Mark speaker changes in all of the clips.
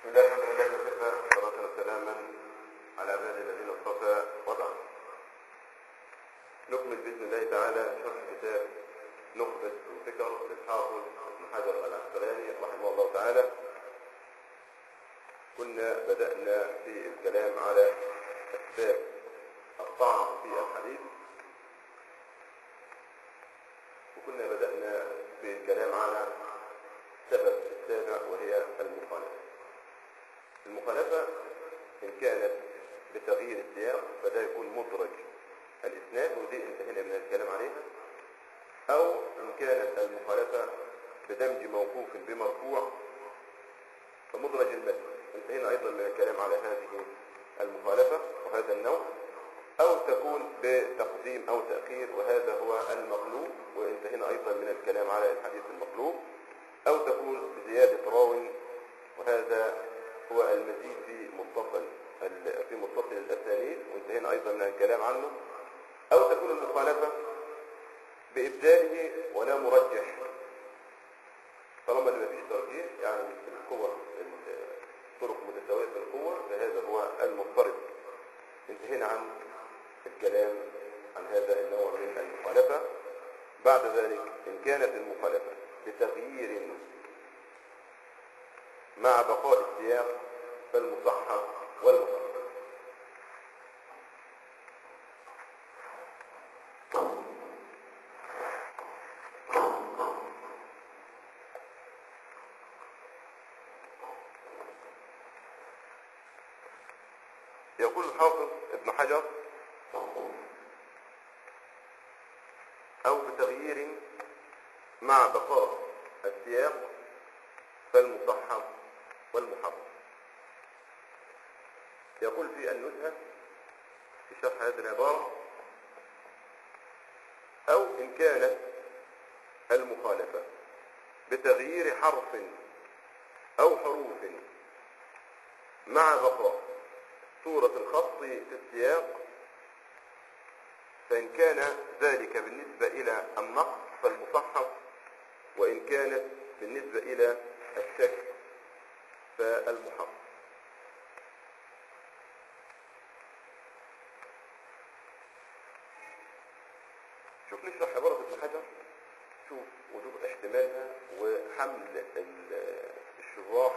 Speaker 1: الله الحمد لله وكفى صلاة وسلاما على عباد الذين اصطفى وبعد نكمل بإذن الله تعالى شرح كتاب نخبة الفكر للحافظ ابن حجر العسقلاني رحمه الله تعالى كنا بدأنا في الكلام على أسباب الطعن في الحديث وكنا بدأنا في الكلام على السبب السابع وهي المخالفة المخالفة إن كانت بتغيير السياق فده يكون مدرج الإسناد ودي انتهينا من الكلام عليها أو إن كانت المخالفة بدمج موقوف بمرفوع فمدرج المتن انتهينا أيضا من الكلام على هذه المخالفة وهذا النوع أو تكون بتقديم أو تأخير وهذا هو المقلوب وانتهينا أيضا من الكلام على الحديث المقلوب أو تكون بزيادة راو وهذا هو المزيد في متصل في متصل الأسانيد وانتهينا أيضا من الكلام عنه أو تكون المخالفة بإبداله ولا مرجح طالما اللي ما فيش ترجيح يعني القوة الطرق متساوية في القوة فهذا هو المضطرب انتهينا عن الكلام عن هذا النوع من المخالفة بعد ذلك إن كانت المخالفة بتغيير مع بقاء السياق فالمصحح والمصحح يقول الحافظ ابن حجر أو بتغيير مع بقاء السياق فالمصحف والمحرم يقول في النزهة في شرح هذه العبارة أو إن كانت المخالفة بتغيير حرف أو حروف مع بقاء صورة الخط في السياق فإن كان ذلك بالنسبة إلى النقص فالمصحف وإن كانت بالنسبة إلى الشك فالمحرم شوف نشرح عبارة ابن حجر شوف وجوه احتمالها وحمل الشراح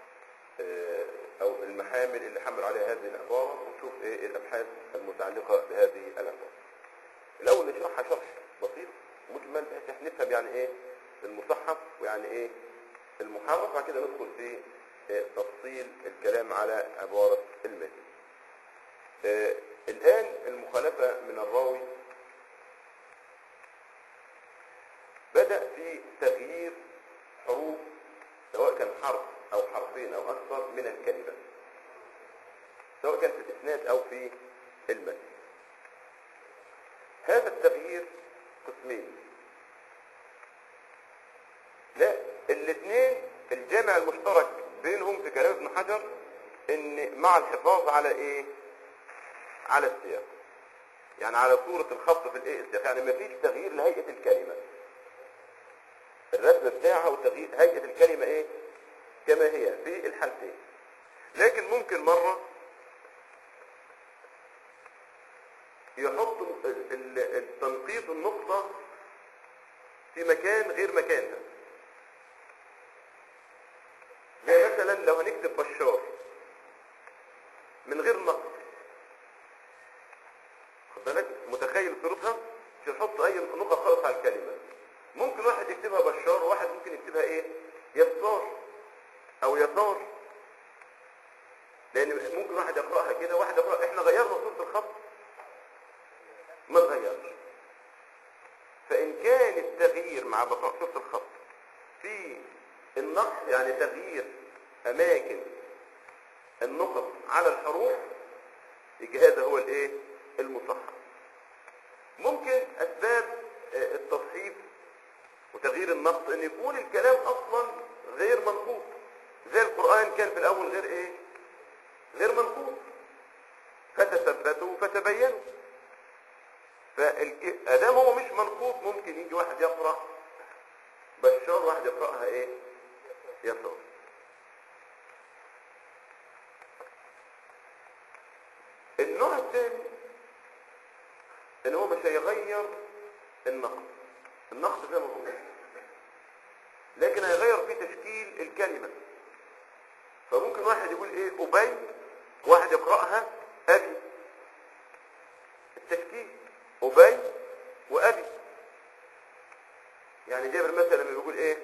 Speaker 1: او المحامل اللي حمل عليها هذه العبارة ونشوف ايه الابحاث المتعلقة بهذه العبارة الاول نشرحها شرح بسيط مجمل بحيث احنا نفهم يعني ايه المصحف ويعني ايه المحرف بعد كده ندخل في تفصيل الكلام على عبارة المتن آه الآن المخالفة من الراوي بدأ في تغيير حروف سواء كان حرف أو حرفين أو أكثر من الكلمة سواء كان في الإسناد أو في المتن هذا التغيير قسمين لا الاثنين الجامع المشترك بينهم في كلام ابن حجر ان مع الحفاظ على ايه على السياق يعني على صورة الخط في الايه السياق يعني ما فيش تغيير لهيئة الكلمة الرسم بتاعها وتغيير هيئة الكلمة ايه كما هي في الحالتين لكن ممكن مرة يحط التنقيط النقطة في مكان غير مكانها زي مثلا لو هنكتب بشار من غير نقط خد بالك متخيل صورتها مش هنحط اي نقط خالص على الكلمه ممكن واحد يكتبها بشار وواحد ممكن يكتبها ايه يسار او يسار لان ممكن واحد يقراها كده وواحد يقراها احنا غيرنا صوره الخط ما اتغيرش فان كان التغيير مع بقاء صوره الخط في النقص يعني تغيير اماكن النقط على الحروف يجي هذا هو الايه المصحح ممكن اسباب التصحيف وتغيير النقص ان يكون الكلام اصلا غير منقوط زي القران كان في الاول غير ايه غير منقوط فتثبتوا فتبينوا فادام هو مش منقوط ممكن يجي واحد يقرا بشار واحد يقراها ايه يسار النوع الثاني ان هو مش هيغير النقد النقد زي ما هو لكن هيغير في تشكيل الكلمة فممكن واحد يقول ايه ابي واحد يقرأها ابي التشكيل ابي وابي يعني جابر مثلا لما بيقول ايه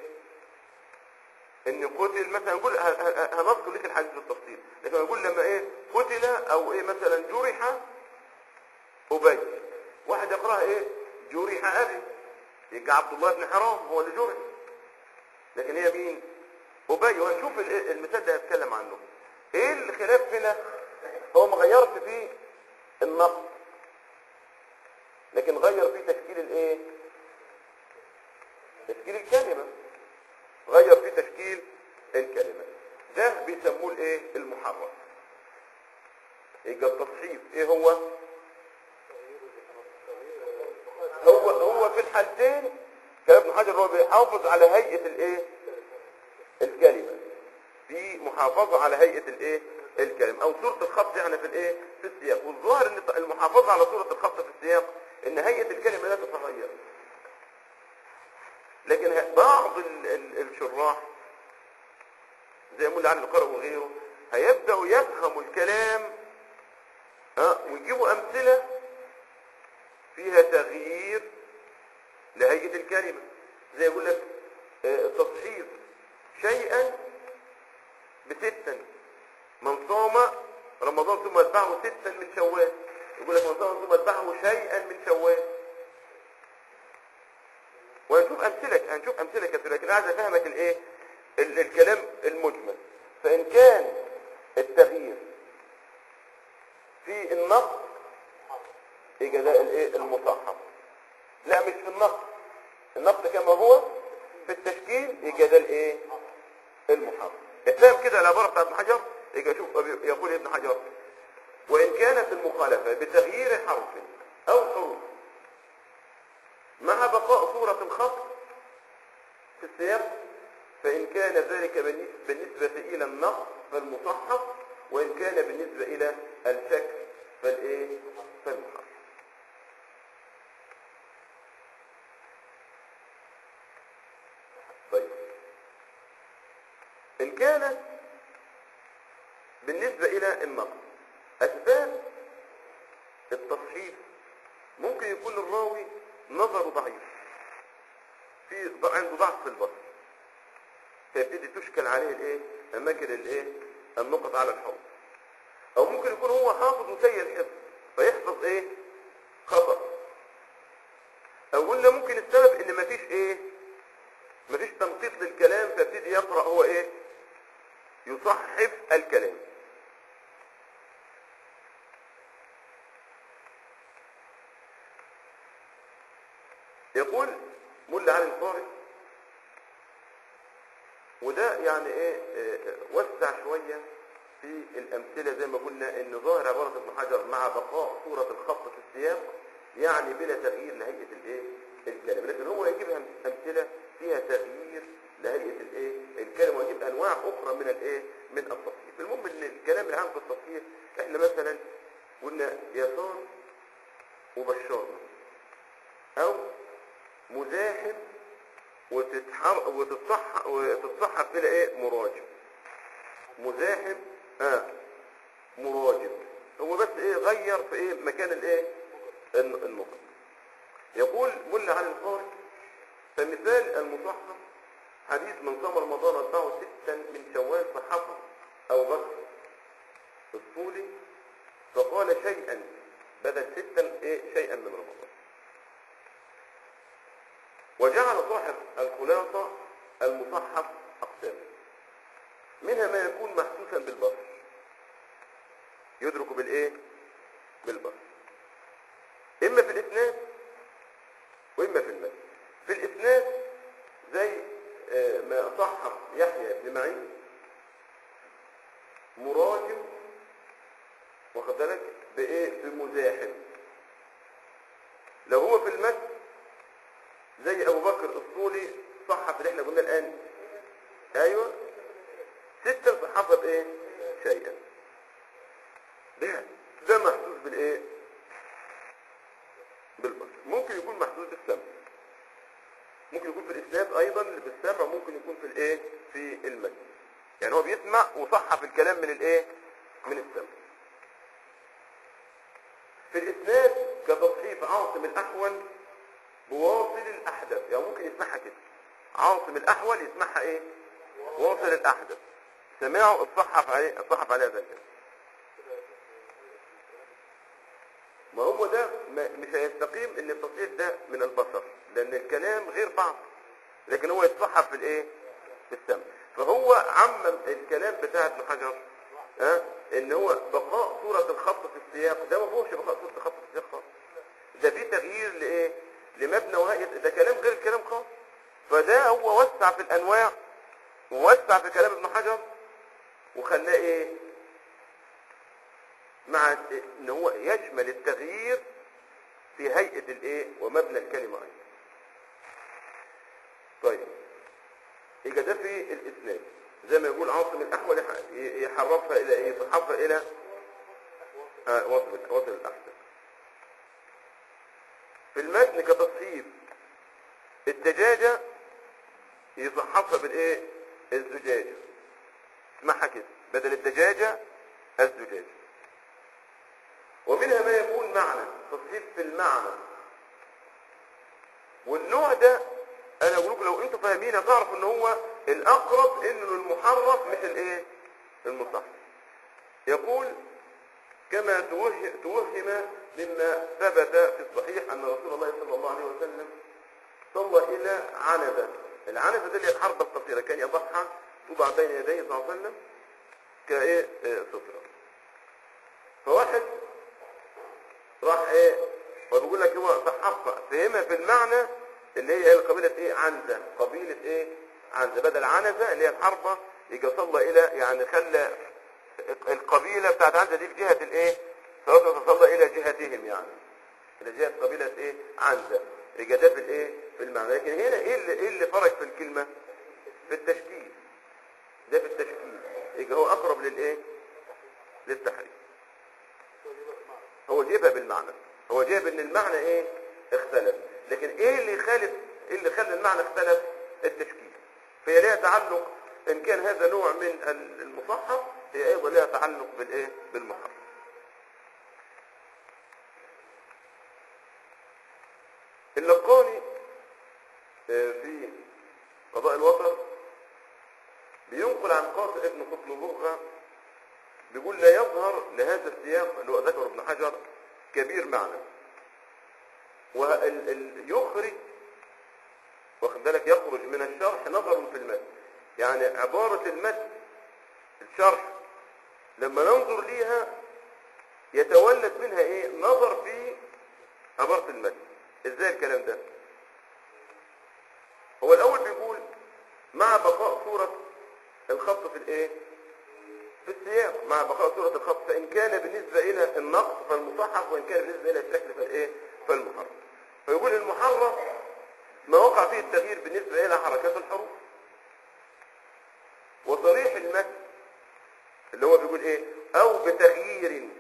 Speaker 1: ان قتل مثلا نقول ه- ه- هنذكر لك الحديث بالتفصيل لكن نقول لما ايه قتل او ايه مثلا جرح ابي واحد يقراها ايه جرح ابي يبقى عبد الله بن حرام هو اللي جرح لكن هي مين ابي وهنشوف ال- المثال ده هيتكلم عنه ايه الخلاف هنا هو ما غيرش فيه النقد لكن غير فيه تشكيل الايه تشكيل الكلمه غير في تشكيل الكلمة ده بيسموه الايه المحرف يبقى التصحيف ايه هو هو هو في الحالتين كلام ابن حجر هو بيحافظ على هيئة الايه الكلمة في محافظة على هيئة الايه الكلمة او صورة الخط يعني في الايه في السياق والظاهر ان المحافظة على صورة الخط في السياق ان هيئة الكلمة لا تتغير لكن ه- بعض ال- ال- الشراح زي مولى علي القرى وغيره هيبدأوا يفهموا الكلام ها ويجيبوا أمثلة فيها تغيير لهيئة الكلمة زي يقول لك آه، تصحيح شيئا بستا من صام رمضان ثم اتبعه ستا من شوال يقول لك من صام ثم اتبعه شيئا من شوال وهنشوف امثله هنشوف امثله كثيره لكن عايز افهمك الايه ال- الكلام المجمل فان كان التغيير في النقد يبقى ده الايه المصحف لا مش في النقد النقد كما هو في التشكيل يبقى ده الايه المحرف افهم كده العباره بتاعت ابن حجر يبقى شوف يقول ابن حجر وان كانت المخالفه بتغيير حرف او حروف مع بقاء صورة الخط في السياق فإن كان ذلك بالنس- بالنسبة إلى النقص فالمصحف وإن كان بالنسبة إلى الشكل فالإيه فالمحرف طيب إن كانت بالنسبة إلى النقص أسباب التصحيح ممكن يكون الراوي نظره ضعيف في ض- عنده ضعف في البصر فيبتدي تشكل عليه الايه اماكن الايه النقط على الحوض او ممكن يكون هو حافظ وسيء الحفظ فيحفظ ايه خطأ او قلنا ممكن السبب ان مفيش ايه مفيش تنقيط للكلام فيبتدي يقرأ هو ايه يصحف الكلام يقول ملا علي القاري وده يعني ايه آه، وسع شوية في الامثلة زي ما قلنا ان ظاهر عبارة ابن حجر مع بقاء صورة الخط في السياق يعني بلا تغيير لهيئة الايه الكلمة لكن هو يجيب أم- امثلة فيها تغيير لهيئة الايه الكلمة ويجيب انواع اخرى من الايه من التصحيح المهم ان الكلام العام في التصحيح احنا مثلا قلنا يسار وبشرنا او مزاحم وتتحر وتتصح وتتصحف الى ايه مراجم مزاحم اه مراجم هو بس ايه غير في ايه مكان الايه الن- النقط يقول ملا علي القاري فمثال المصحف حديث من صام رمضان اتبعه ستا من شوال صحفه او بكر الطولي فقال شيئا بدل ستا ايه شيئا من رمضان وجعل صاحب الخلاصة المصحف أقسام منها ما يكون محسوسا بالبصر يدرك بالإيه؟ بالبصر إما في الإسناد وإما في المتن في الإسناد زي آه، ما صحف يحيى بن معين مراجم واخد بالك بإيه؟ بمزاحم لو هو في المتن زي ابو بكر الصولي صحف اللي احنا قلنا الان ايوه ستة صحفها بايه شيئا ده ده محسوس بالايه بالبصر ممكن يكون محسوس بالسمع ممكن يكون في الاسناد ايضا بالسمع ممكن يكون في الايه في المد يعني هو بيسمع وصحف الكلام من الايه من السمع في الاسناد كتصحيف عاصم الاحول بواصل الاحدث يعني ممكن يسمعها كده عاصم الاحول يسمعها ايه واصل الاحدث سمعه اتصحف عليه اتصحف عليها ذلك ما هو ده ما- مش هيستقيم ان التصحيف ده من البصر لان الكلام غير بعض لكن هو يتصحف في الايه في السمع فهو عمم الكلام بتاع ابن حجر ها ان هو بقاء صورة الخط في السياق ده ما فيهوش بقاء صورة الخط في السياق خالص ده في تغيير لايه لمبنى وهيئة ده كلام غير الكلام خالص فده هو وسع في الانواع ووسع في كلام ابن حجر وخلاه ايه مع ان هو يشمل التغيير في هيئة الايه ومبنى الكلمة ايضا طيب يبقى ده في الاسناد زي ما يقول عاصم الاحول يح- يحرفها الى ايه يصحفها الى آه وصل وصل الاحسن في المتن كتصحيف الدجاجة يصحفها بالايه الزجاجة اسمعها كده بدل الدجاجة الزجاجة ومنها ما يكون معنى تصحيف في المعنى والنوع ده انا اقول لكم لو انتوا فاهمين هتعرفوا ان هو الاقرب انه المحرف مش الايه المصحف يقول كما توه- توهم مما ثبت في الصحيح ان رسول الله صلى الله عليه وسلم صلى الى عنبه العنبه دي اللي هي الحربه القصيره كان يضعها توضع بين يديه صلى الله عليه وسلم كايه آه، ستره فواحد راح ايه وبيقول لك هو صحفها فهمها في المعنى اللي هي قبيلة ايه عنزة قبيلة ايه عنزة بدل عنزة اللي هي الحربة يجي صلى الى يعني خلى القبيلة بتاعت عنزة دي في جهة الايه سواء صلى الى جهتهم يعني الى جهة قبيلة ايه عنزة يجي ده في الايه في المعنى لكن هنا ايه اللي ايه اللي فرق في الكلمة في التشكيل ده في التشكيل يجي هو اقرب للايه للتحريف هو جيبها بالمعنى هو جايب ان المعنى ايه اختلف لكن ايه اللي يخالف ايه اللي خلى المعنى اختلف التشكيل فهي لها تعلق ان كان هذا نوع من ال- المصحف هي ايضا لها تعلق بالايه بالمحرف اللقاني آه، في قضاء الوطر بينقل عن قاسم ابن قطن اللغة بيقول لا يظهر لهذا السياق اللي هو ذكره ابن حجر كبير معنى ويخرج واخد بالك يخرج من الشرح نظر في المتن يعني عبارة المتن الشرح لما ننظر ليها يتولد منها ايه نظر في عبارة المتن ازاي الكلام ده هو الاول بيقول مع بقاء صورة الخط في الايه في السياق مع بقاء صورة الخط فإن كان بالنسبة إلى النقص فالمصحف وإن كان بالنسبة إلى الشكل فالإيه فالمحرف فيقول المحرف ما وقع فيه التغيير بالنسبة إلى حركات الحروف وصريح المتن اللي هو بيقول إيه أو بتغيير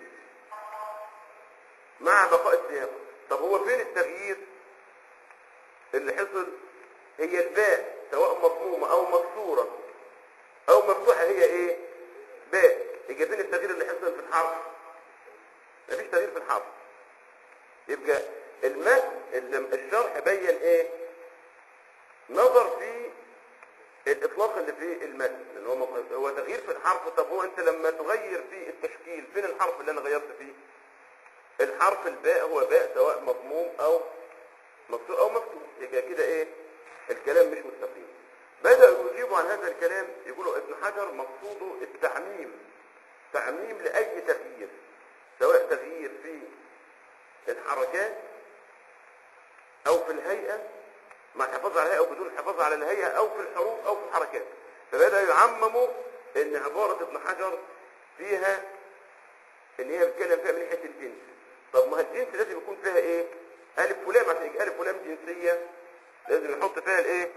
Speaker 1: مع بقاء السياق طب هو فين التغيير اللي حصل هي الباء سواء مضمومة أو مكسورة أو مفتوحة هي إيه باء يبقى فين التغيير اللي حصل في الحرف مفيش تغيير في الحرف يبقى المتن اللي- الشرح بين ايه نظر في الاطلاق اللي في المتن لان هو مق- هو تغيير في الحرف طب هو انت لما تغير في التشكيل فين الحرف اللي انا غيرت فيه الحرف الباء هو باء سواء مضموم او مكسور او مفتوح يبقى كده ايه الكلام مش مستقيم بدأوا يجيبوا عن هذا الكلام يقولوا ابن حجر مقصوده التعميم تعميم لأي تغيير سواء تغيير في الحركات أو في الهيئة مع الحفاظ على الهيئة أو بدون الحفاظ على الهيئة أو في الحروف أو في الحركات فبدأ يعمموا إن عبارة ابن حجر فيها إن هي بتتكلم فيها من ناحية الجنس طب ما الجنس لازم يكون فيها إيه؟ ألف ولام عشان يجي ألف ولام جنسية لازم يحط فيها الإيه؟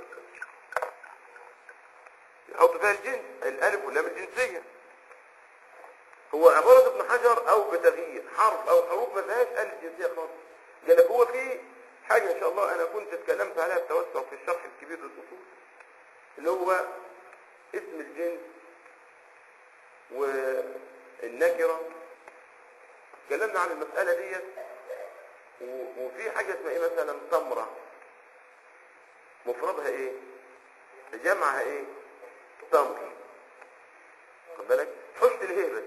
Speaker 1: يحط فيها الجنس الالف واللام الجنسيه هو عبارة ابن حجر او بتغيير حرف او حروف ما فيهاش آل الجنسية خالص قال لك هو في حاجة ان شاء الله انا كنت اتكلمت عليها بتوسع في الشرح الكبير للاصول اللي هو اسم الجنس والنكرة اتكلمنا عن المسألة ديت و- وفي حاجة اسمها ايه مثلا تمرة مفردها ايه جمعها ايه تمر خد بالك حشد الهيبة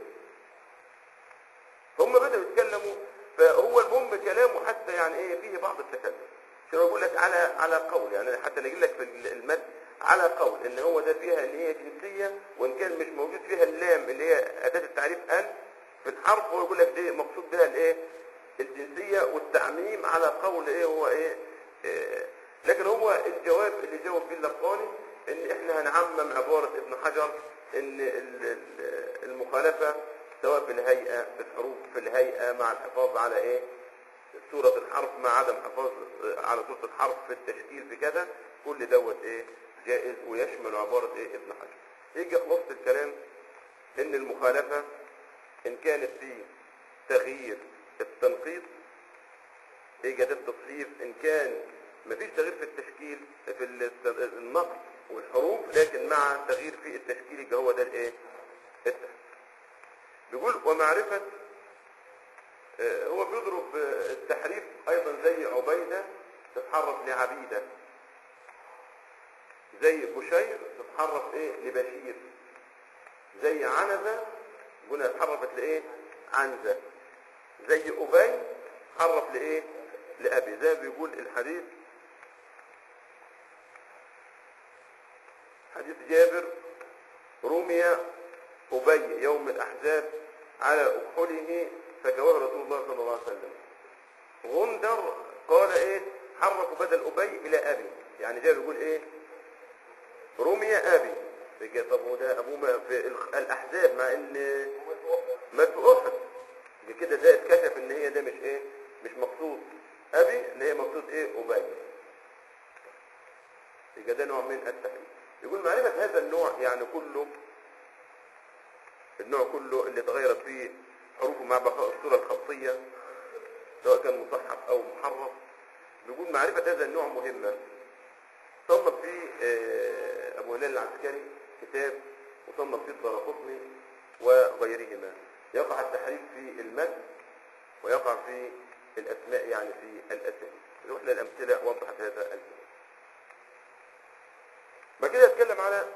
Speaker 1: هم بدأوا يتكلموا فهو المهم كلامه حتى يعني ايه فيه بعض التكلم عشان بقول لك على على قول يعني حتى نجي لك في المد على قول ان هو ده فيها ان هي جنسيه وان كان مش موجود فيها اللام اللي هي اداه التعريف ان في الحرف هو يقول لك دي مقصود بها الايه الجنسيه والتعميم على قول ايه هو ايه, إيه لكن هو الجواب اللي جاوب فيه اللقاني ان احنا هنعمم عباره ابن حجر ان ال- ال- المخالفه سواء في الهيئه في الحروف في الهيئه مع الحفاظ على ايه سورة الحرف مع عدم حفاظ على سورة الحرف في التشكيل في كذا كل دوت ايه جائز ويشمل عبارة ايه ابن حجر يجي خلاصة الكلام ان المخالفة ان كانت في تغيير التنقيط يجي ده التصحيف ان كان مفيش تغيير في التشكيل في الت- النقل والحروف لكن مع تغيير في التشكيل يبقى هو ده الايه التحريف بيقول ومعرفة آه، هو بيضرب آه، التحريف ايضا زي عبيدة تتحرف لعبيدة زي بشير تتحرف ايه لبشير زي عنزة قلنا اتحرفت لايه عنزة زي ابي حرف لايه لابي زي ما بيقول الحديث حديث جابر رمي أبي يوم الأحزاب على أكحله فكواه رسول الله صلى الله عليه وسلم غندر قال إيه حرك بدل أبي إلى أبي يعني ده بيقول إيه رمي أبي فجاء طب هو ده أبوه ما في ال- الأحزاب مع إن مات في أحد يبقى كده ده اتكشف إن هي ده مش إيه مش مقصود أبي اللي هي مقصود إيه أبي يبقى ده نوع من التحريف يقول معرفة هذا النوع يعني كله النوع كله اللي تغيرت فيه حروفه مع بقاء الصورة الخطية سواء كان مصحف أو محرف بيقول معرفة هذا النوع مهمة صنف فيه آه، أبو هلال العسكري كتاب وصنف فيه الدرقطني وغيرهما يقع التحريف في المد ويقع في الأسماء يعني في الأسامي نروح للأمثلة وضحت هذا الكلام بعد كده يتكلم على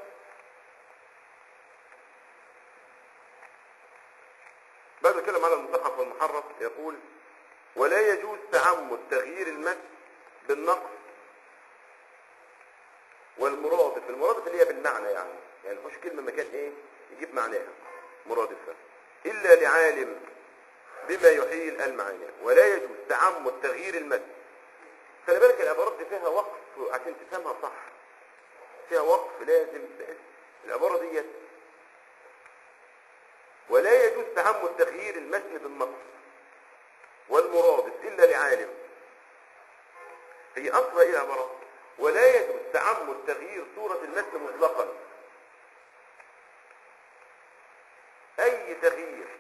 Speaker 1: بعد ما يتكلم على المصحف والمحرف يقول ولا يجوز تعمد تغيير المد بالنقص والمرادف المرادف اللي هي بالمعنى يعني يعني مش كلمة مكان ايه يجيب معناها مرادفة إلا لعالم بما يحيل المعاني ولا يجوز تعمد تغيير المد خلي بالك العبارات دي فيها وقف عشان تفهمها صح فيها وقف لازم بحيث العبارة ديت ولا يجوز تعمد تغيير المتن بالنص والمرادف إلا لعالم هي أصل إيه العبارة ولا يجوز تعمد تغيير صورة المتن مطلقا أي تغيير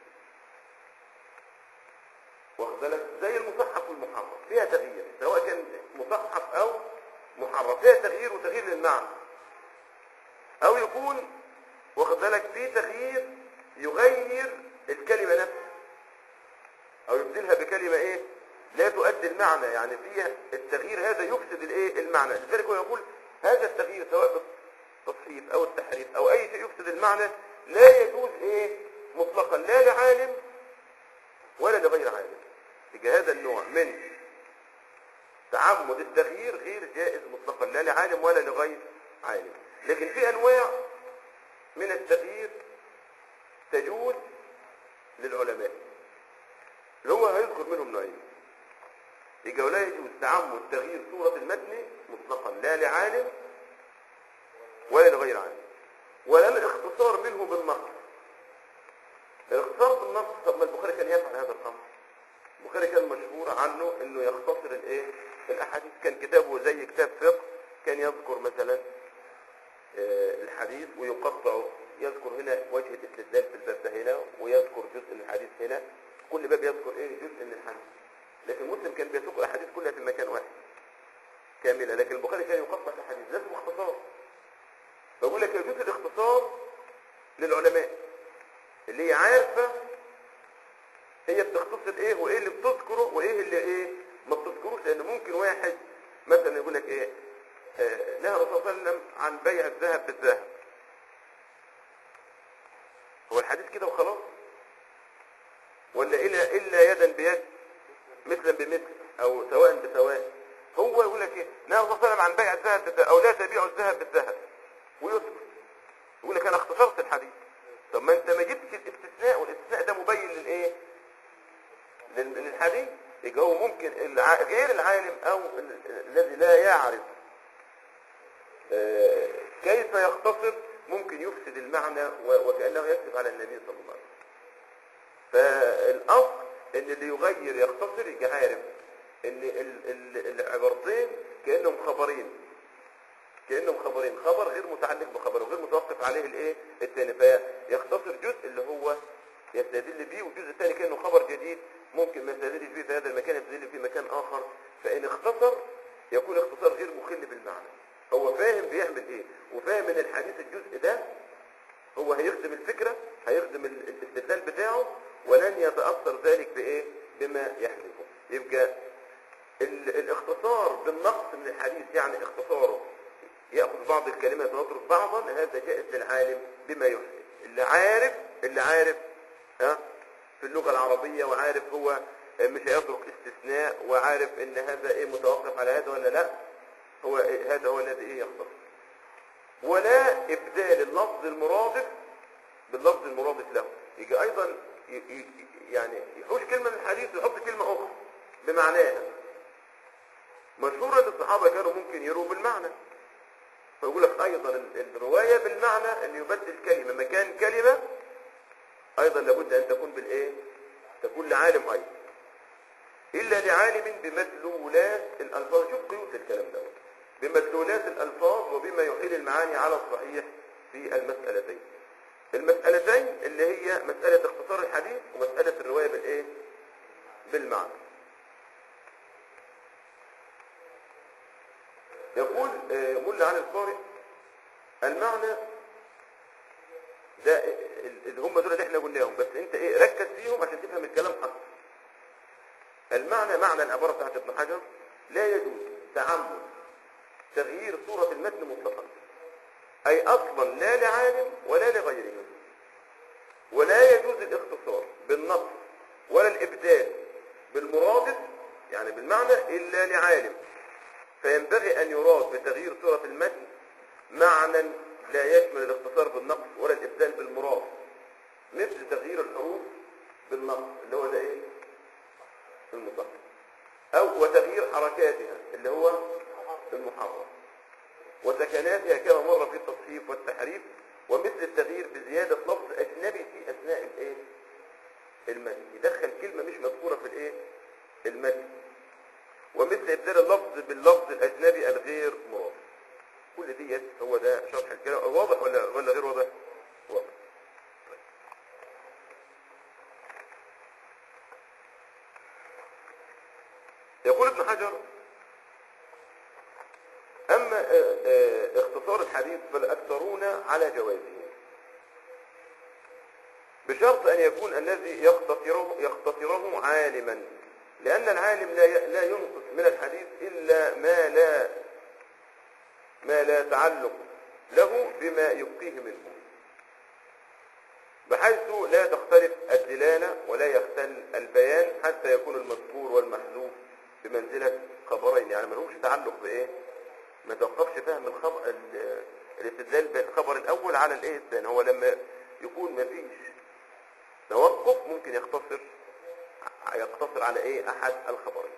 Speaker 1: واخد بالك زي المصحف والمحرف فيها تغيير سواء كان مصحف أو محرف فيها تغيير وتغيير للمعنى أو يكون واخد بالك في تغيير يغير الكلمة نفسها أو يبدلها بكلمة إيه لا تؤدي المعنى يعني فيها التغيير هذا يفسد الإيه المعنى لذلك هو يقول هذا التغيير سواء بالتصحيف أو التحريف أو أي شيء يفسد المعنى لا يجوز إيه مطلقا لا لعالم ولا لغير عالم يبقى هذا النوع من تعمد التغيير غير جائز مطلقا لا لعالم ولا لغير عالم لكن في انواع من التغيير تجوز للعلماء اللي هو هيذكر منهم نوعين يبقى ولا يجوز تعمد تغيير صورة المتن مطلقا لا لعالم ولا لغير عالم ولا الاختصار منه بالنص الاختصار بالنص طب ما البخاري كان يفعل هذا الامر البخاري كان مشهور عنه انه يختصر الايه الاحاديث كان كتابه زي كتاب فقه كان يذكر مثلا آه، الحديث ويقطعه يذكر هنا وجه الاستدلال في الباب ده هنا ويذكر جزء من الحديث هنا كل باب يذكر ايه جزء من الحديث لكن مسلم كان بيسوق الاحاديث كلها في مكان واحد كامله لكن البخاري كان يقطع الاحاديث لازم اختصار بقول لك يجوز الاختصار للعلماء اللي هي عارفه هي بتختصر ايه وايه اللي بتذكره وايه اللي ايه ما بتذكروش لان ممكن واحد مثلا يقول لك ايه آه، نهى الرسول صلى الله عليه وسلم عن بيع الذهب بالذهب هو الحديث كده وخلاص ولا إلا إلا يدا بيد مثلا بمثل أو سواء بسواء هو يقول لك إيه نهى الرسول صلى الله عليه وسلم عن بيع الذهب بالذهب أو لا تبيع الذهب بالذهب ويسكت يقول لك أنا اختصرت الحديث طب ما أنت ما جبتش الاستثناء والاستثناء ده مبين للإيه لل- للحديث يبقى هو ممكن الع- غير العالم أو ال- الذي لا يعرف آه، كيف يختصر ممكن يفسد المعنى و- وكأنه يكذب على النبي صلى الله عليه وسلم فالأصل ان اللي يغير يختصر يبقى عارف ان ال- ال- العبارتين كأنهم خبرين كأنهم خبرين خبر غير متعلق بخبر وغير متوقف عليه الايه الثاني فيختصر جزء اللي هو يستدل بيه والجزء الثاني كأنه خبر جديد ممكن ما يستدلش فيه في هذا المكان يستدل فيه مكان آخر فإن اختصر يكون اختصار غير مخل بالمعنى هو فاهم بيعمل ايه وفاهم ان الحديث الجزء ده هو هيخدم الفكرة هيخدم ال- الاستدلال بتاعه ولن يتأثر ذلك بإيه بما يحدثه يبقى ال- الاختصار بالنقص من الحديث يعني اختصاره يأخذ بعض الكلمات ويترك بعضا هذا جائز للعالم بما يحسن اللي عارف اللي عارف ها في اللغة العربية وعارف هو مش هيترك استثناء وعارف ان هذا ايه متوقف على هذا ولا لا هو إيه هذا هو الذي ايه يختصر ولا ابدال اللفظ المرادف باللفظ المرادف له يجي ايضا ي- ي- يعني يحوش كلمة من الحديث ويحط كلمة اخرى بمعناها مشهورة ان الصحابة كانوا ممكن يروا بالمعنى فيقول لك ايضا ال- الرواية بالمعنى ان يبدل كلمة مكان كلمة ايضا لابد ان تكون بالايه تكون لعالم ايضا الا لعالم بمدلولات الالفاظ شوف قيود الكلام ده بمدلولات الالفاظ وبما يحيل المعاني على الصحيح في المسألتين المسألتين اللي هي مسألة اختصار الحديث ومسألة الرواية بالايه بالمعنى يقول آه، مل عن القارئ المعنى ده ال- اللي هم دول اللي احنا قلناهم بس انت ايه ركز فيهم عشان تفهم الكلام اكتر المعنى معنى العبارة بتاعت ابن حجر لا يجوز تعمد تغيير صورة المتن مطلقا أي أصلا لا لعالم ولا لغيره ولا يجوز الاختصار بالنص ولا الإبدال بالمرادف يعني بالمعنى إلا لعالم فينبغي أن يراد بتغيير صورة المتن معنى لا يشمل الاختصار بالنقص ولا الإبدال بالمراد مثل تغيير الحروف بالنقص اللي هو ده إيه؟ المصحف أو وتغيير حركاتها اللي هو المحرر وسكناتها كما مر في التصحيف والتحريف ومثل التغيير بزيادة لفظ أجنبي في أثناء الإيه؟ المتن يدخل كلمة مش مذكورة في الإيه؟ المتن ومثل إبدال اللفظ باللفظ الأجنبي الغير مراد كل ديت هو ده شرح الكلام واضح ولا ولا غير واضح؟ واضح يقول ابن حجر أما آه، آه، اختصار الحديث فالأكثرون على جوازه بشرط أن يكون الذي يختصره, يختصره عالما لأن العالم لا ي- لا ينقص من الحديث إلا ما لا ما لا تعلق له بما يبقيه منه بحيث لا تختلف الدلالة ولا يختل البيان حتى يكون المذكور والمحذوف بمنزلة خبرين يعني ما لهمش تعلق بإيه ما توقفش فهم الخبر ال- الاستدلال بالخبر الأول على الإيه الثاني هو لما يكون ما فيش توقف ممكن يختصر يقتصر على إيه أحد الخبرين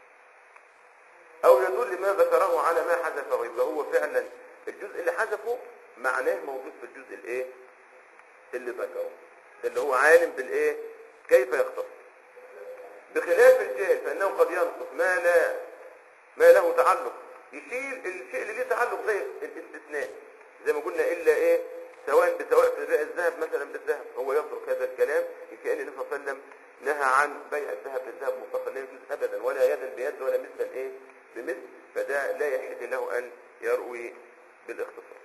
Speaker 1: أو يدل ما ذكره على ما حذفه يبقى هو فعلا الجزء اللي حذفه معناه موجود في الجزء الإيه اللي ذكره اللي هو عالم بالايه كيف يختصر بخلاف الجاهل فانه قد ينقص ما لا ما له تعلق يشيل الشيء اللي ليه تعلق زي الاستثناء زي ما قلنا الا ايه سواء بسواء في يروي بالاختصار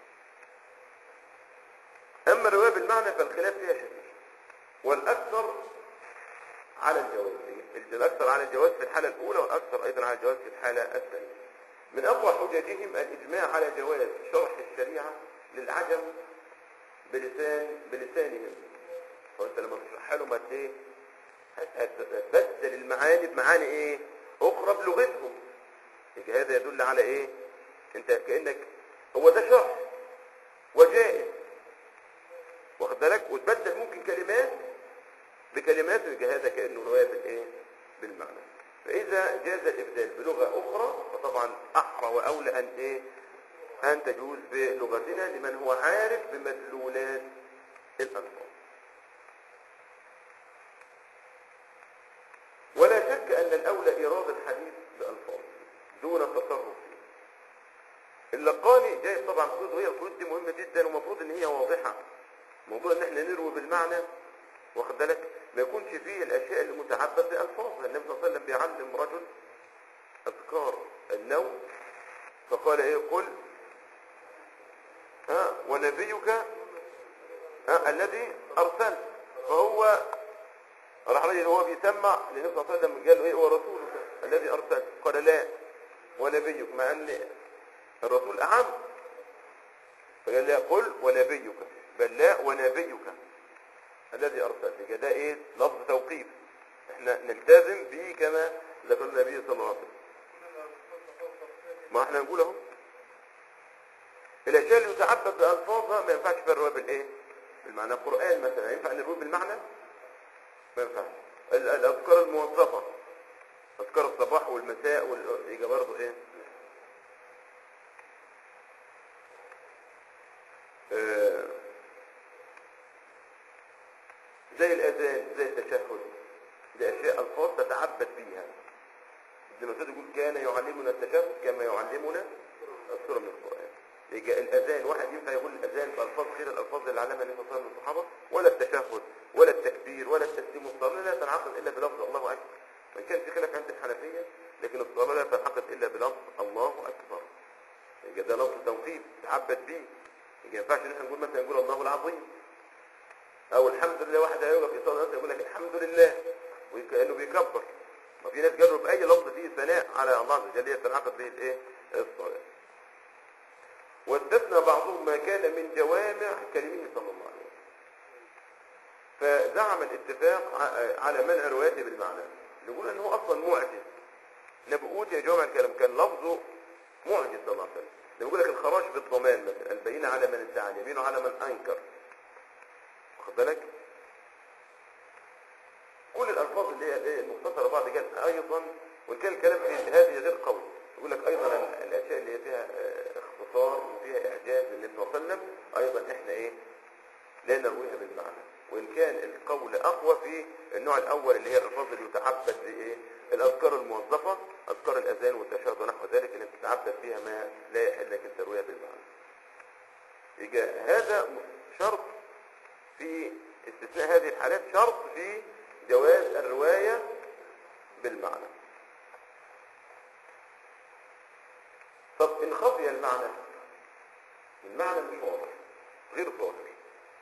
Speaker 1: أما الرواية بالمعنى فالخلاف فيها شديد والأكثر على الجواز الأكثر على الجواز في الحالة الأولى والأكثر أيضا على الجواز في الحالة الثانية من أقوى حججهم الإجماع على جواز شرح الشريعة للعجم بلسان بلسانهم وانت لما تشرحها لهم هت ايه هتبدل المعاني بمعاني ايه اخرى بلغتهم يبقى هذا يدل على ايه انت كانك هو ده شرح وجائز واخد بالك وتبدل ممكن كلمات بكلمات يبقى هذا كانه روايه بالايه بالمعنى فاذا جاز الابدال بلغه اخرى فطبعا احرى واولى ان ايه ان تجوز بلغتنا لمن هو عارف بمدلولات الالفاظ ولا شك ان الاولى ايراد الحديث بالفاظ دون التصرف فيه اللقاني جاي طبعا قيود وهي القيود دي مهمه جدا ومفروض ان هي واضحه موضوع ان احنا نروي بالمعنى واخد بالك ما يكونش فيه الاشياء اللي متعبد بالفاظ النبي صلى الله عليه وسلم بيعلم رجل اذكار النوم فقال ايه قل ها ونبيك ها الذي ارسلت فهو راح رجل هو بيسمع للنبي صلى الله عليه وسلم قال له ايه ورسولك الذي ارسلت قال لا ونبيك مع ان الرسول اعم فقال لا قل ونبيك بل لا ونبيك الذي ارسلت يبقى ده ايه لفظ توقيف احنا نلتزم به كما ذكر النبي صلى الله عليه وسلم ما احنا نقول اهو الاشياء اللي يتعبد بالفاظها ما ينفعش فيها الروايه بالايه بالمعنى القران مثلا ينفع نروي بالمعنى ما ينفعش ال- الاذكار الموظفه اذكار الصباح والمساء وال- يبقى برضه ايه آه، زي الاذان زي التشهد دي اشياء الفاظ تتعبد بيها ابن مسعود يقول كان يعلمنا التشهد كما يعلمنا السوره من القران يجي الاذان واحد ينفع يقول الاذان بالفاظ غير الالفاظ اللي علمها النبي صلى الله عليه وسلم الصحابه ولا التشهد ولا التكبير ولا التسليم والصلاه لا تنعقد الا بلفظ الله اكبر وان كان في خلاف عند الحنفيه لكن الصلاه لا تنعقد الا بلفظ الله اكبر يبقى ده لفظ توقيف تعبد بيه يبقى ما ينفعش ان احنا نقول مثلا نقول الله العظيم او الحمد لله واحد هيقف يصلي مثلا يقول لك الحمد لله وكانه بيكبر ما في ناس قالوا باي لفظ فيه ثناء على الله عز وجل يتنعقد به الايه الصلاه واستثنى بعضهم ما كان من جوامع كلمه صلى الله عليه وسلم فزعم الاتفاق ع- على منع روايته بالمعنى نقول ان هو اصلا معجز نبقول يا جوامع الكلام كان لفظه معجز صلى الله عليه وسلم نقول لك الخراج بالضمان مثلا البينة على من ادعى اليمين على من انكر واخد بالك كل الالفاظ اللي هي الايه المختصره بعض قال ايضا وان كان الكلام في هذه غير قوي يقول لك ايضا ال- الاشياء اللي هي فيها آه، اختصار وفيها اعجاز للنبي صلى الله عليه وسلم ايضا احنا ايه لا نرويها بالمعنى وان كان القول اقوى في النوع الاول اللي هي الالفاظ اللي يتعبد بايه الاذكار الموظفه اذكار الاذان والتشهد ونحو ذلك اللي بتتعبد فيها ما لا يحل لك الترويه بالمعنى يبقى هذا شرط في استثناء هذه الحالات شرط في جواز الروايه بالمعنى طب ان خفي المعنى المعنى مش واضح غير ظاهر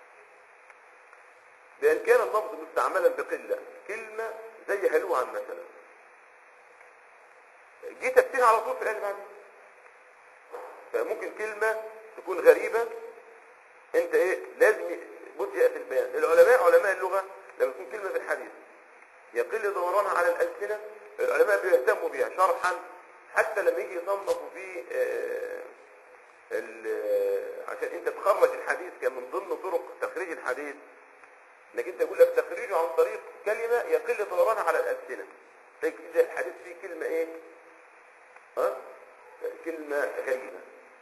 Speaker 1: بأن كان اللفظ مستعملا بقلة كلمة زي هلوعا مثلا جيت اكتبها على طول في الآية اللي بعدها فممكن كلمة تكون غريبة انت ايه لازم ي- بص يأتي البيان العلماء علماء اللغة لما تكون كلمة في الحديث يقل دورانها على الألسنة العلماء بيهتموا بها شرحا حتى لما يجي يصنفوا في آه، ال- عشان انت تخرج الحديث كان من ضمن طرق تخريج الحديث انك انت يقول لك تخريجه عن طريق كلمة يقل دورانها على الألسنة فإذا الحديث فيه كلمة ايه ها كلمة غريبة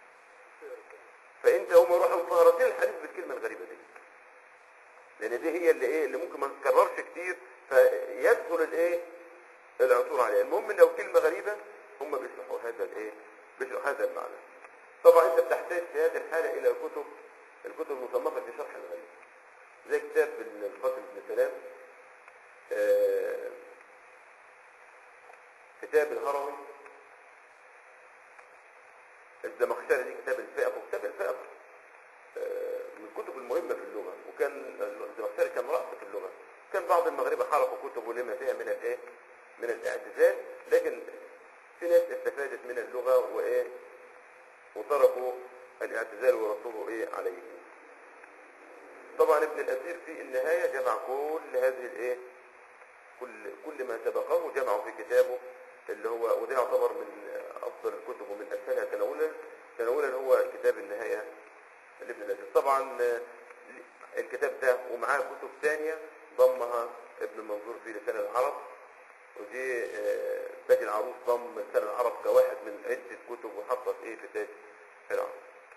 Speaker 1: فانت هم يروحوا مفهرسين الحديث بالكلمة الغريبة دي لان دي هي اللي ايه اللي ممكن ما تتكررش كتير فيسهل الايه العثور عليها المهم ان لو كلمة غريبة هم بيشرحوا هذا الايه بيشرحوا هذا المعنى طبعا انت بتحتاج في هذه الحالة الى كتب الكتب المصنفة في شرح الغريب زي كتاب القاسم بن سلام آه، كتاب الهروي الزمخشري دي كتاب الفقه وكتاب الفقه آه، من الكتب المهمة في اللغة وكان الزمخشري كان رأس في اللغة كان بعض المغاربة حرقوا كتبه لما فيها من الايه من الاعتزال لكن في ناس استفادت من اللغة وايه وتركوا الاعتزال ورسوله ايه عليه طبعا ابن الأثير في النهاية جمع كل هذه الايه كل كل ما سبقه جمعه في كتابه اللي هو وده يعتبر من افضل الكتب ومن اسهلها تناولا تناولا هو كتاب النهايه لابن الأثير طبعا آه، الكتاب ده ومعاه كتب ثانيه ضمها ابن منظور في لسان العرب ودي آه، تاج العروس ضم لسان العرب كواحد من عده كتب وحطت ايه في تاج العروس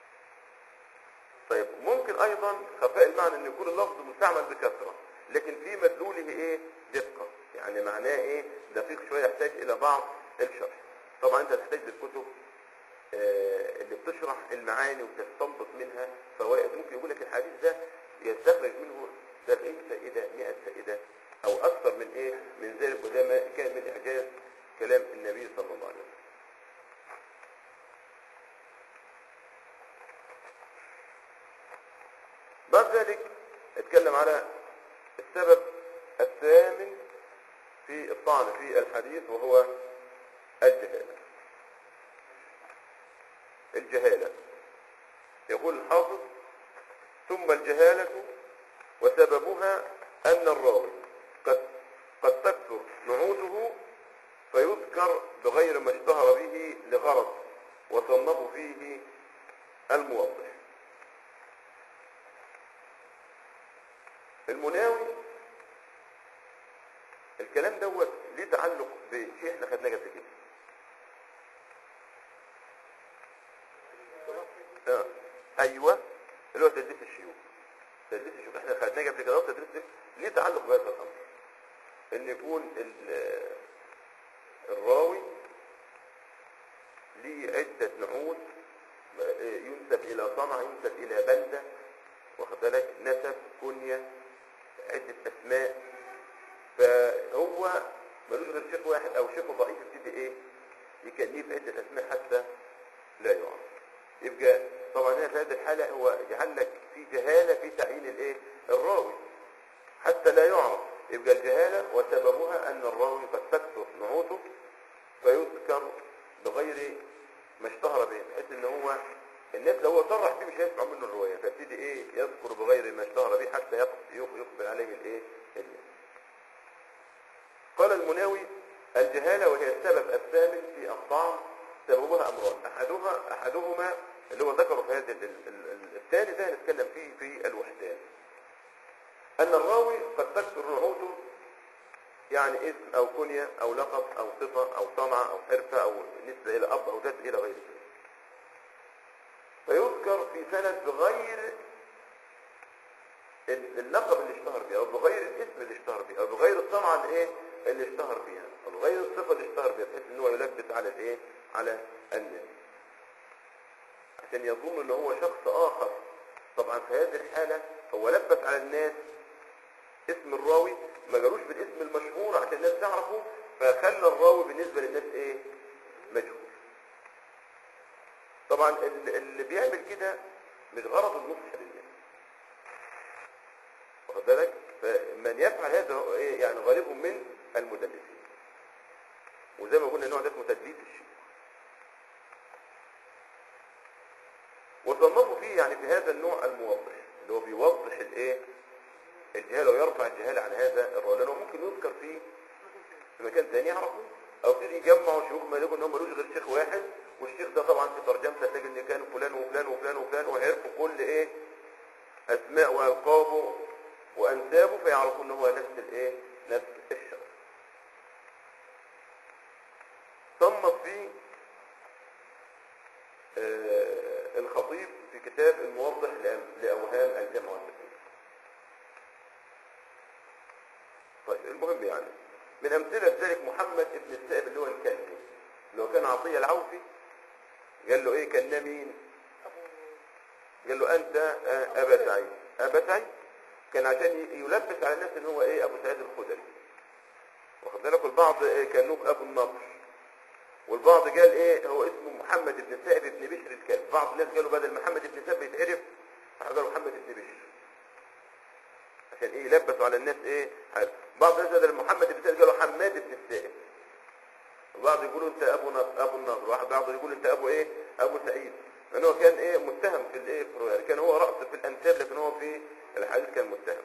Speaker 1: طيب ممكن ايضا خفاء المعنى ان يكون اللفظ مستعمل بكثره لكن في مدلوله ايه دقه يعني معناه ايه دقيق شويه يحتاج الى بعض الشرح طبعا انت هتحتاج للكتب آه، اللي بتشرح المعاني وتستنبط منها فوائد ممكن يقول لك الحديث ده يستخرج منه 70 فائده 100 فائده او اكثر من ايه من ذلك وده ما كان من اعجاز كلام النبي صلى الله عليه وسلم بعد ذلك اتكلم على السبب الثامن في الطعن في الحديث وهو الجهالة الجهالة يقول الحافظ ثم الجهالة وسببها أن الراوي قد قد تكثر نعوته فيذكر بغير ما اشتهر به لغرض وصنف فيه الموضح المناوي الكلام دوت ليه تعلق بشيء احنا خدناه قبل كده آه. ايوه اللي هو تدريس الشيوخ تدريس الشيوخ احنا خدناه قبل كده تدريس ليه تعلق بهذا الامر ان يكون ال- الراوي ليه عدة نعوت ينسب الى صنع ينسب الى بلدة واخد بالك نسب كنية عدة اسماء فهو ملوش غير شيخ واحد او شيخ ضعيف يبتدي ايه يكنيه في عدة اسماء حتى لا يعرف يبقى طبعا هنا في هذه الحالة هو جعل لك في جهالة في تعيين الايه الراوي حتى لا يعرف يبقى الجهالة وسببها ان الراوي قد تكثر نعوته فيذكر بغير ما اشتهر به بحيث ان هو الناس لو هو صرح فيه مش هيسمع منه الرواية فيبتدي ايه يذكر بغير ما اشتهر به حتى يق- يق- يقبل عليه الايه الناس قال المناوي الجهالة وهي السبب الثامن في الطعن سببها أمران أحدها أحدهما اللي هو ذكره في هذا ال- ال- ال- الثاني ده هنتكلم فيه في الوحدان أن الراوي قد تكثر نعوته يعني اسم أو كنية أو لقب أو صفة أو صنعة أو حرفة أو نسبة إلى أب أو جد إلى غير ذلك فيذكر في سند بغير ال- اللقب اللي اشتهر بيه او بغير الاسم اللي اشتهر بيه او بغير الصنعه اللي ايه اللي اشتهر بيها او بغير الصفه اللي اشتهر بيها بحيث ان هو يلبس على الايه على الناس عشان يظن ان هو شخص اخر طبعا في هذه الحاله هو لبس على الناس اسم الراوي ما جالوش بالاسم المشهور عشان الناس تعرفه فخلى الراوي بالنسبه للناس ايه مجهول طبعا ال- اللي بيعمل كده مش غرض النصح للناس واخد بالك فمن يفعل هذا هو ايه يعني غالبهم من المدلسين وزي ما قلنا النوع ده اسمه تدليس الشيء وصنفوا فيه يعني في هذا النوع الموضح اللي هو بيوضح الايه الجهاله ويرفع الجهاله عن هذا الراوي لانه ممكن يذكر فيه في مكان تاني يعرفوه او يبتدي يجمعوا شيوخ ما يلاقوا ان هم ملوش غير شيخ واحد والشيخ ده طبعا في ترجمته تلاقي ان كان فلان وفلان وفلان وفلان وعرفوا كل ايه اسماء والقابه وانسابه فيعرفوا ان هو نفس الايه نفس الشخص صنف فيه آه الخطيب في كتاب الموضح لأم- لاوهام الجمع والتكليف طيب المهم يعني من امثله ذلك محمد بن السائب اللي هو الكلبي اللي هو كان عطيه العوفي قال له ايه كان مين قال له انت آه، ابا سعيد ابا سعيد كان عشان ي- يلبس على الناس ان هو ايه ابو سعيد الخدري واخد بالك البعض إيه كان له ابو النضر والبعض قال ايه هو اسمه محمد بن سائب بن بشر الكلب بعض الناس قالوا بدل محمد بن سائب يتعرف قالوا محمد بن بشر عشان ايه يلبسوا على الناس ايه حاجة. بعض الناس بدل محمد بن سائب قالوا حماد بن السائب وبعض يقولوا انت ابو نضر ابو النضر واحد بعض يقول انت ابو ايه ابو سعيد لان هو كان ايه متهم في الايه في الرواية. كان هو راس في الانساب لكن هو في الحديث كان متهم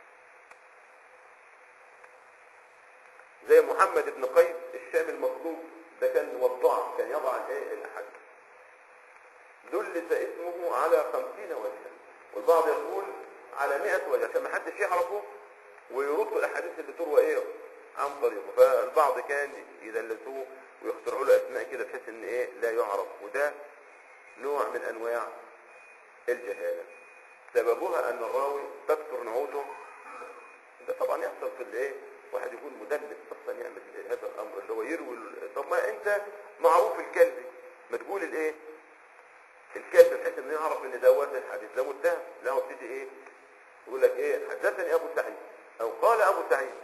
Speaker 1: زي محمد بن قيس الشام المطلوب ده كان وضاع كان يضع الايه الاحاديث دلس اسمه على خمسين وجها والبعض يقول على مئة وجه عشان ما حدش يعرفه ويردوا الاحاديث اللي تروى ايه عن طريقه فالبعض كان يدلسوه ويخترعوا له اسماء كده بحيث ان ايه لا يعرف وده نوع من انواع الجهاله سببها ان الراوي تكثر نعوته ده طبعا يحصل في الايه واحد يكون مدلس اصلا يعمل هذا الامر اللي هو يروي ال- طب ما انت معروف الكلب ما تقول الايه الكلب بحيث انه يعرف ان دوت الحديث ده متهم لا هو بتيجي ايه يقول لك ايه حدثني ابو سعيد او قال ابو سعيد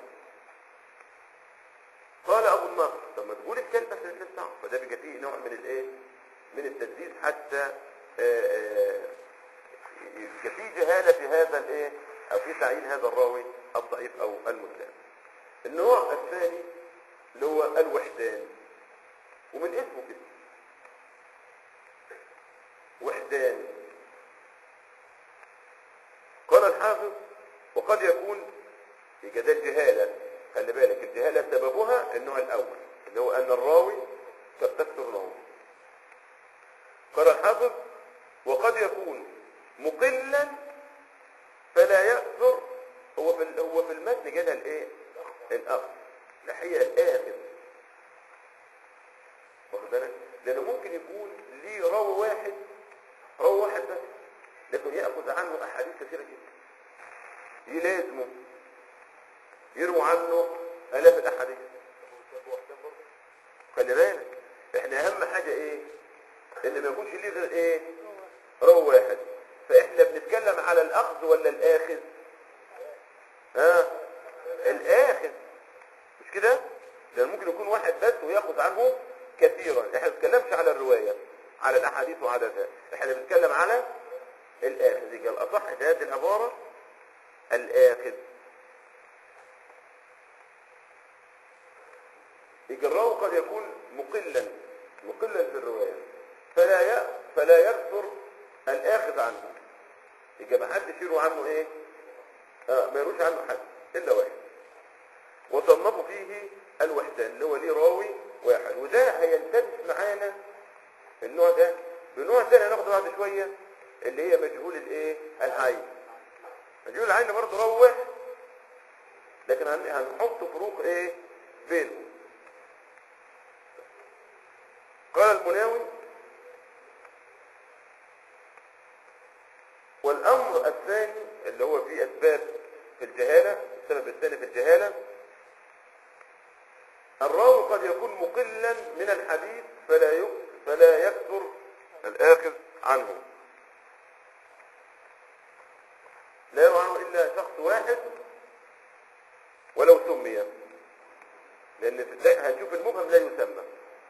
Speaker 1: قال ابو النضر طب ما تقول الكلب عشان الناس تعرف فده بيبقى فيه نوع من الايه من التدليس حتى آه، آه، يبقى في جهاله في هذا الايه او في تعيين هذا الراوي الضعيف او المتهم النوع الثاني اللي هو الوحدان ومن اسمه كده وحدان قال الحافظ وقد يكون يبقى ده الجهالة خلي بالك الجهالة سببها النوع الأول اللي هو أن الراوي قد تكثر له قال الحافظ وقد يكون مقلا فلا يأثر هو في ال- هو في المتن جالها الايه الأخذ الحقيقة الآخذ واخد بالك لأنه ممكن يكون ليه راوي واحد راوي واحد بس لكن يأخذ عنه أحاديث كثيرة جدا يلازمه يروى عنه آلاف الأحاديث خلي بالك احنا أهم حاجة إيه؟ إن ما يكونش ليه غير إيه؟ راوي واحد فإحنا بنتكلم على الأخذ ولا الآخذ؟ ها؟ الآخذ مش كده؟ لأن ممكن يكون واحد بس ويأخذ عنه كثيرا احنا ما بنتكلمش على الرواية على الأحاديث وعلى ذلك احنا بنتكلم على الآخذ يبقى الأصح في هذه العبارة الآخذ يبقى الراوي قد يكون مقلا مقلا في الرواية فلا ي... فلا يكثر الآخذ عنه يبقى ما حدش يروي عنه ايه آه ما يرويش عنه حد إلا واحد وصنفوا فيه الوحدان اللي هو ليه راوي واحد وده هيلتبس معانا النوع ده بنوع تاني هناخده بعد شوية اللي هي مجهول الايه العين مجهول العين برضه راوي واحد لكن هن- هنحط فروق ايه بينهم قال المناوي والامر الثاني اللي هو فيه اسباب في الجهالة السبب الثاني في الجهالة الراوي قد يكون مقلا من الحديث فلا يك- فلا يكثر الآخذ عنه لا يروى عنه إلا شخص واحد ولو سمي لأن في- لا- هنشوف المبهم لا يسمى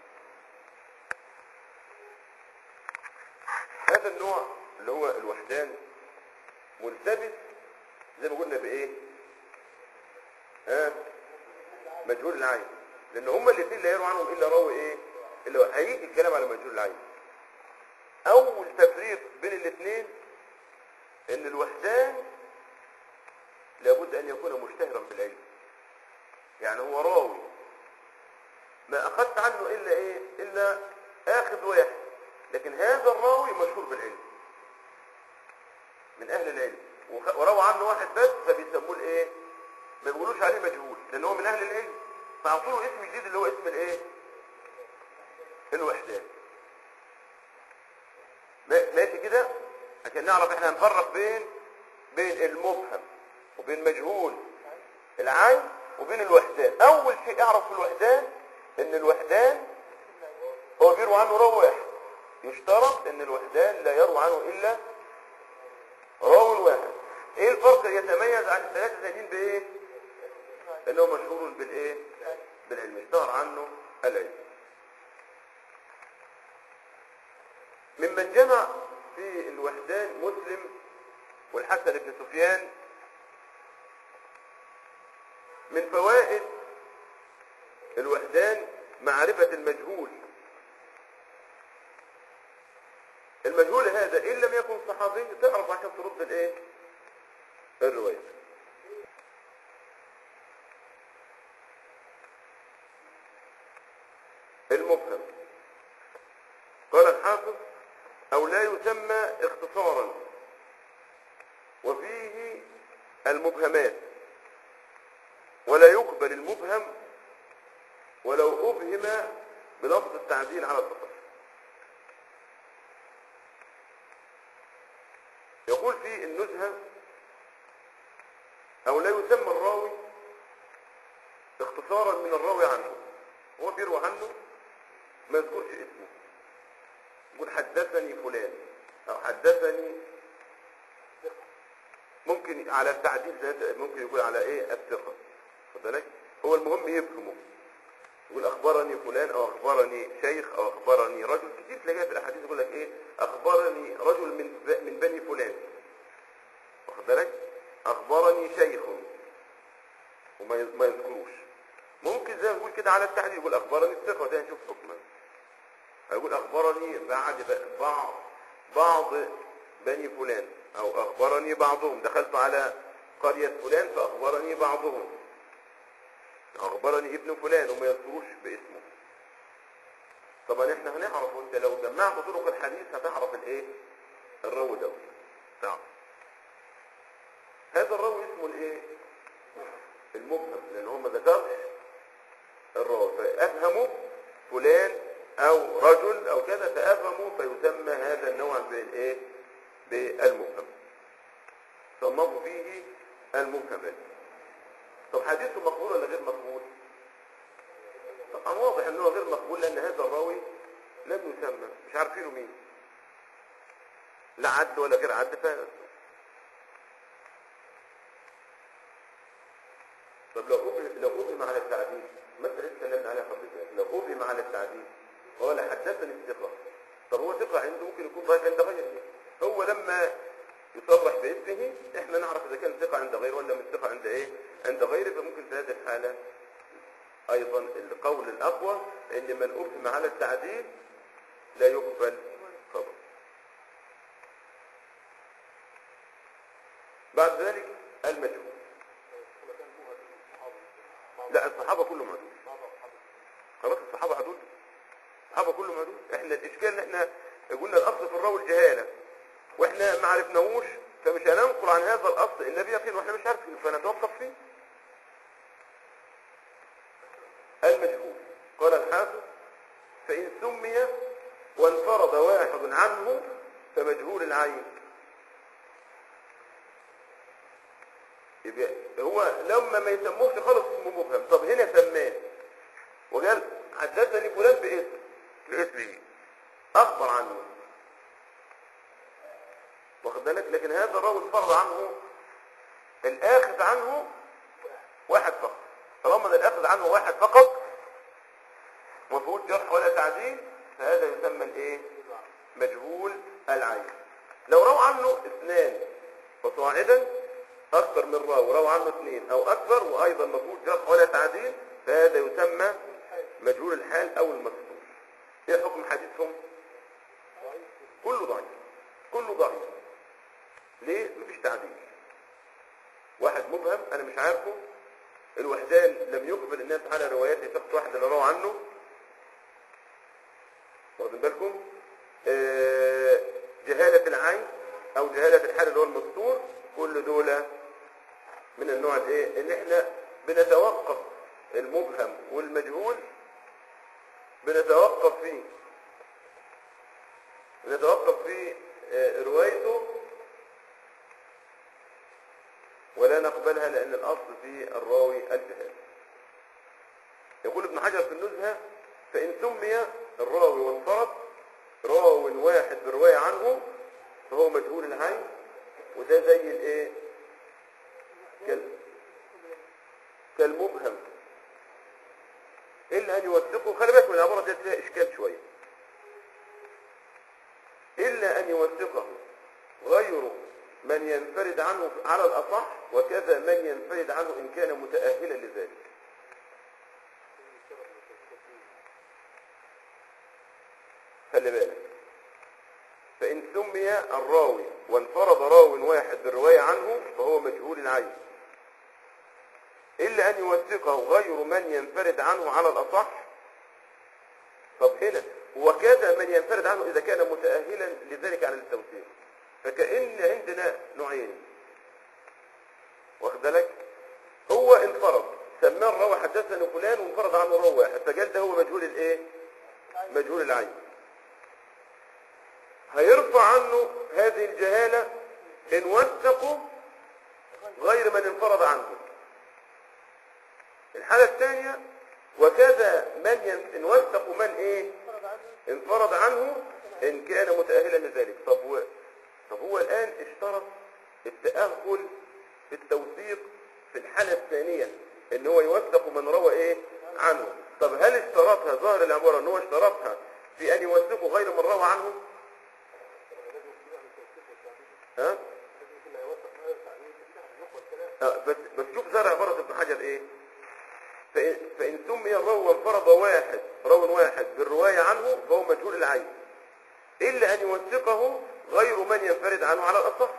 Speaker 1: هذا النوع اللي هو الوحدان ملتبس زي ما قلنا بإيه؟ ها؟ مجهول العين لان هما الاثنين لا يروى عنهم الا راوي ايه الا هو- هيجي الكلام على مجهول العين اول تفريق بين الاثنين ان الوحدان لابد ان يكون مشتهرا بالعلم يعني هو راوي ما اخذت عنه الا ايه الا اخذ واحد لكن هذا الراوي مشهور بالعلم من اهل العلم وخ- وروى عنه واحد بس فبيسموه الايه ما بيقولوش عليه مجهول لان هو من اهل العلم فاعطوا له اسم جديد اللي هو اسم الايه الوحدان ما- ماشي كده عشان نعرف احنا هنفرق بين بين المبهم وبين مجهول العين وبين الوحدان اول شيء اعرف في الوحدان ان الوحدان هو بيروى عنه راوي واحد يشترط ان الوحدان لا يروى عنه الا راوي واحد ايه الفرق يتميز عن الثلاثه الثانيين بايه انه مشهور بالايه بالعلم اشتهر عنه العلم ممن جمع في الوحدان مسلم والحسن بن سفيان من فوائد الوحدان معرفة المجهول المجهول هذا إن لم يكن صحابي تعرف عشان ترد الإيه الرواية المبهم قال الحافظ أو لا يسمى اختصارا وفيه المبهمات ولا يقبل المبهم ولو أبهم بلفظ التعديل على الفقر يقول في النزهة أو لا يسمى الراوي اختصارا من الراوي عنه هو بيروي عنه ما يذكرش اسمه يقول حدثني فلان أو حدثني ممكن على التعديل ده ممكن يقول على ايه الثقة خد بالك هو المهم يفهمه يقول اخبرني فلان او اخبرني شيخ او اخبرني رجل كتير تلاقيها في الاحاديث يقول لك ايه اخبرني رجل من ب- من بني فلان واخد بالك اخبرني شيخ وما يز- ما يذكروش ممكن زي ما نقول كده على التعديل يقول اخبرني الثقة ده نشوف حكمه هيقول اخبرني بعد ب- بعض بعض بني فلان او اخبرني بعضهم دخلت على قرية فلان فاخبرني بعضهم اخبرني ابن فلان وما يذكروش باسمه طبعا احنا هنعرف وانت لو جمعت طرق الحديث هتعرف الايه الراوي ده تعرف هذا الراوي اسمه الايه المبهم لان هو ما ذكرش الراوي فافهموا فلان او رجل او كذا فافهموا فيسمى هذا النوع بالايه بالمبهم صنفوا فيه المبهمات طب حديثه مقبول ولا غير مقبول طبعا واضح انه غير مقبول لان هذا الراوي لم يسمى مش عارفينه مين لا عد ولا غير عد ف طب لو أبهم لو أبهم على التعديل مثلا اتكلمنا عليها قبل ذلك لو أبهم على التعديل قال حدثني الثقة طب هو ثقة عنده ممكن يكون ضعيف عند غيره هو لما يصرح باسمه احنا نعرف اذا كان ثقة عند غيره ولا مش ثقة عند ايه عند غيره فممكن في هذه الحالة ايضا القول الاقوى ان من ابهم على التعديل لا يقبل خبر بعد ذلك المجهول لا الصحابة كلهم عدول خلاص الصحابة عدول الصحابة كلهم عدول احنا الاشكال ان احنا قلنا الاصل في الراوي الجهالة واحنا ما عرفناهوش فمش هننقل عن هذا الاصل الا بيقين واحنا مش عارفين فنتوقف فيه المجهول قال الحافظ فإن سمي وانفرد واحد عنه فمجهول العين يبقى هو لما ما يسموهش خالص اسمه مبهم طب هنا سماه وقال حدثني فلان باسم باسمه اخبر عنه واخد بالك لكن هذا الراوي انفرد عنه الاخذ عنه واحد فقط طالما ان الاخذ عنه واحد فقط ما فيهوش جرح ولا تعديل فهذا يسمى الايه مجهول العين لو روى عنه اثنان فصاعدا اكثر من راوي روى عنه اثنين او اكثر وايضا ما فيهوش جرح ولا تعديل فهذا يسمى مجهول الحال او المستور ايه حكم حديثهم كله ضعيف كله ضعيف ليه مفيش تعديل واحد مبهم انا مش عارفه الوحدان لم يقبل الناس على روايات شخص واحد اللي روى عنه واخدين بالكم آه، جهالة العين او جهالة الحال اللي هو المستور كل دول من النوع الايه ان احنا بنتوقف المبهم والمجهول بنتوقف فيه بنتوقف في آه، روايته ولا نقبلها لأن الأصل في الراوي الجهال يقول ابن حجر في النزهة فإن سمي الراوي وانفرد راو واحد برواية عنه فهو مجهول العين وده زي الايه كال... كالمبهم إلا أن يوثقه خلي بالك من العبارة دي فيها إشكال شوية إلا أن يوثقه غير من ينفرد عنه على الأصح وكذا من ينفرد عنه إن كان متأهلا لذلك خلي بالك فإن سمي الراوي وانفرد راو واحد بالرواية عنه فهو مجهول العين إلا أن يوثقه غير من ينفرد عنه على الأصح طب هنا وكذا من ينفرد عنه إذا كان متأهلا لذلك على التوثيق فكأن عندنا نوعين واخد بالك هو انفرد سماه الراوي حدثنا فلان وانفرد عنه راوي واحد فقال ده هو مجهول الايه مجهول العين هيرفع عنه هذه الجهالة إن وثقوا غير من انفرد عنه الحالة الثانية وكذا من ين... إن وثقوا من إيه انفرد عنه إن كان متأهلا لذلك طب هو طب هو الآن اشترط التأهل في التوثيق في الحالة الثانية إن هو يوثق من روى إيه عنه طب هل اشترطها ظاهر العبارة إن هو اشترطها في أن يوثقوا غير من روى عنه ها آه، بس بس شوف زرع مرض ابن حجر ايه فإن, فإن سمي الراوي وانفرد واحد راو واحد بالرواية عنه فهو مجهول العين إلا أن يوثقه غير من ينفرد عنه على الأصح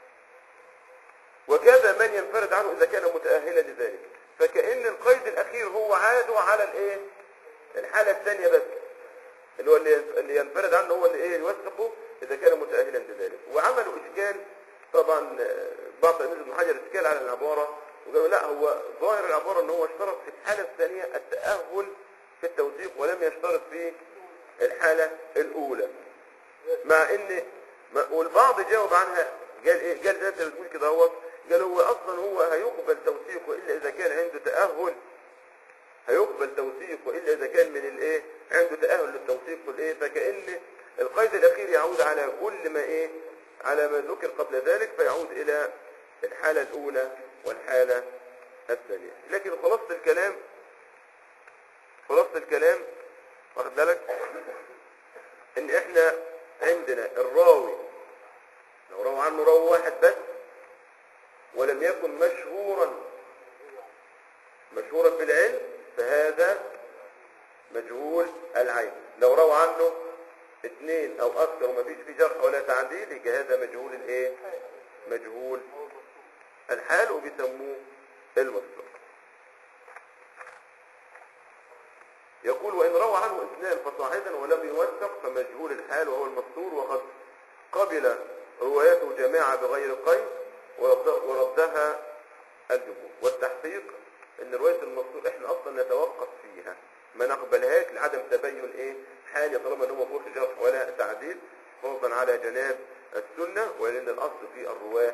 Speaker 1: وكذا من ينفرد عنه إذا كان متأهلا لذلك فكأن القيد الأخير هو عاده على الإيه الحالة الثانية بس اللي هو اللي اللي ينفرد عنه هو اللي إيه يوثقه إذا كان متأهلا لذلك وعملوا إشكال طبعا آه، بعض تلاميذ ابن حجر اشكال على العبارة وقالوا لا هو ظاهر العبارة ان هو اشترط في الحالة الثانية التأهل في التوثيق ولم يشترط في الحالة الأولى مع ان ما- والبعض جاوب عنها قال ايه قال زي انت بتقول كده هو قال هو اصلا هو هيقبل توثيقه الا اذا كان عنده تأهل هيقبل توثيقه الا اذا كان من الايه عنده تأهل للتوثيق والايه فكأن القيد الاخير يعود على كل ما ايه على ما ذكر قبل ذلك فيعود الى الحالة الاولى والحالة الثانية لكن خلاصة الكلام خلاصة الكلام واخد بالك ان احنا عندنا الراوي لو روى عنه راوي واحد بس ولم يكن مشهورا مشهورا بالعلم فهذا مجهول العين لو روى عنه اثنين او اكثر وما فيش في جرح ولا تعديل يبقى هذا مجهول الايه مجهول الحال وبيسموه المصدر يقول وإن روى عنه اثنان فصاعدا ولم يوثق فمجهول الحال وهو المستور وقد قبل روايته جماعة بغير قيد ورد وردها الجمهور والتحقيق ان رواية المستور احنا اصلا نتوقف فيها ما نقبلهاش لعدم تبين ايه حالي طالما ان هو فوق جرح ولا تعديل خوفا على جناب السنة ولان الاصل في الرواة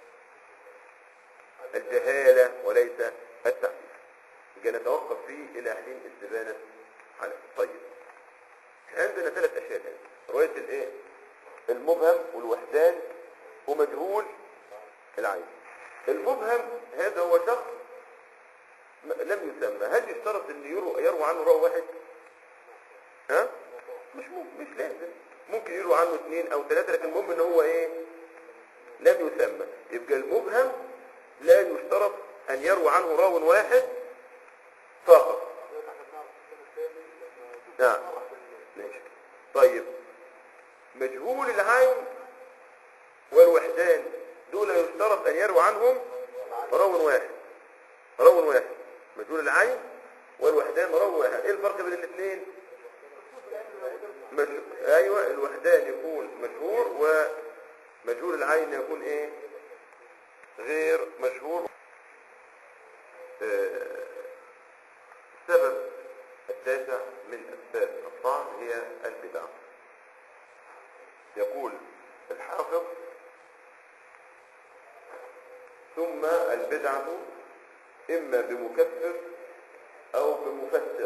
Speaker 1: الجهالة وليس التعديل يبقى نتوقف فيه الى حين استبانة حالة طيب إحنا عندنا ثلاث اشياء هنا رواية الايه المبهم والوحدان ومجهول العين المبهم هذا هو شخص م- لم يسمى هل يشترط ان يروى, يروى عنه راوي واحد ها مش ممكن مش لازم ممكن يروى عنه اثنين او ثلاثة لكن المهم ان هو ايه لم يسمى يبقى المبهم لا يشترط ان يروى عنه راو واحد فقط نعم ماشي طيب مجهول العين والوحدان دول يشترط ان يروى عنهم راو واحد راو واحد مجهول العين والوحدان راو واحد ايه الفرق بين الاثنين مش... ايوه الوحدان يكون مشهور ومجهول العين يكون ايه غير مشهور آه، السبب التاسع من اسباب الطعن هي البدع يقول الحافظ ثم البدعة إما بمكفر أو بمفسر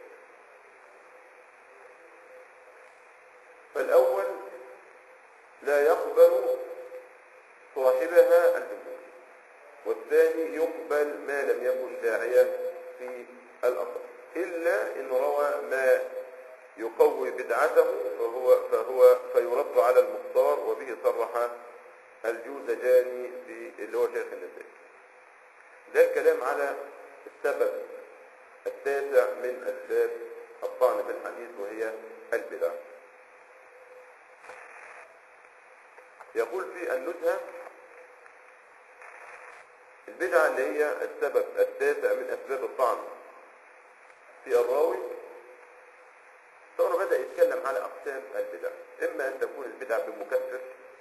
Speaker 1: فالأول لا يقبل صاحبها الجمهور والثاني يقبل ما لم يكن داعيا في الأصل إلا إن روى ما يقوي بدعته فهو فهو فيرد على المختار وبه صرح الجوزجاني في اللي هو شيخ النسائي ده الكلام على السبب التاسع من أسباب الطعن في الحديث وهي البدع يقول في النزهة البدعة اللي هي السبب التاسع من أسباب الطعن في الراوي ثم بدأ يتكلم على أقسام البدع إما أن تكون البدع بمكفر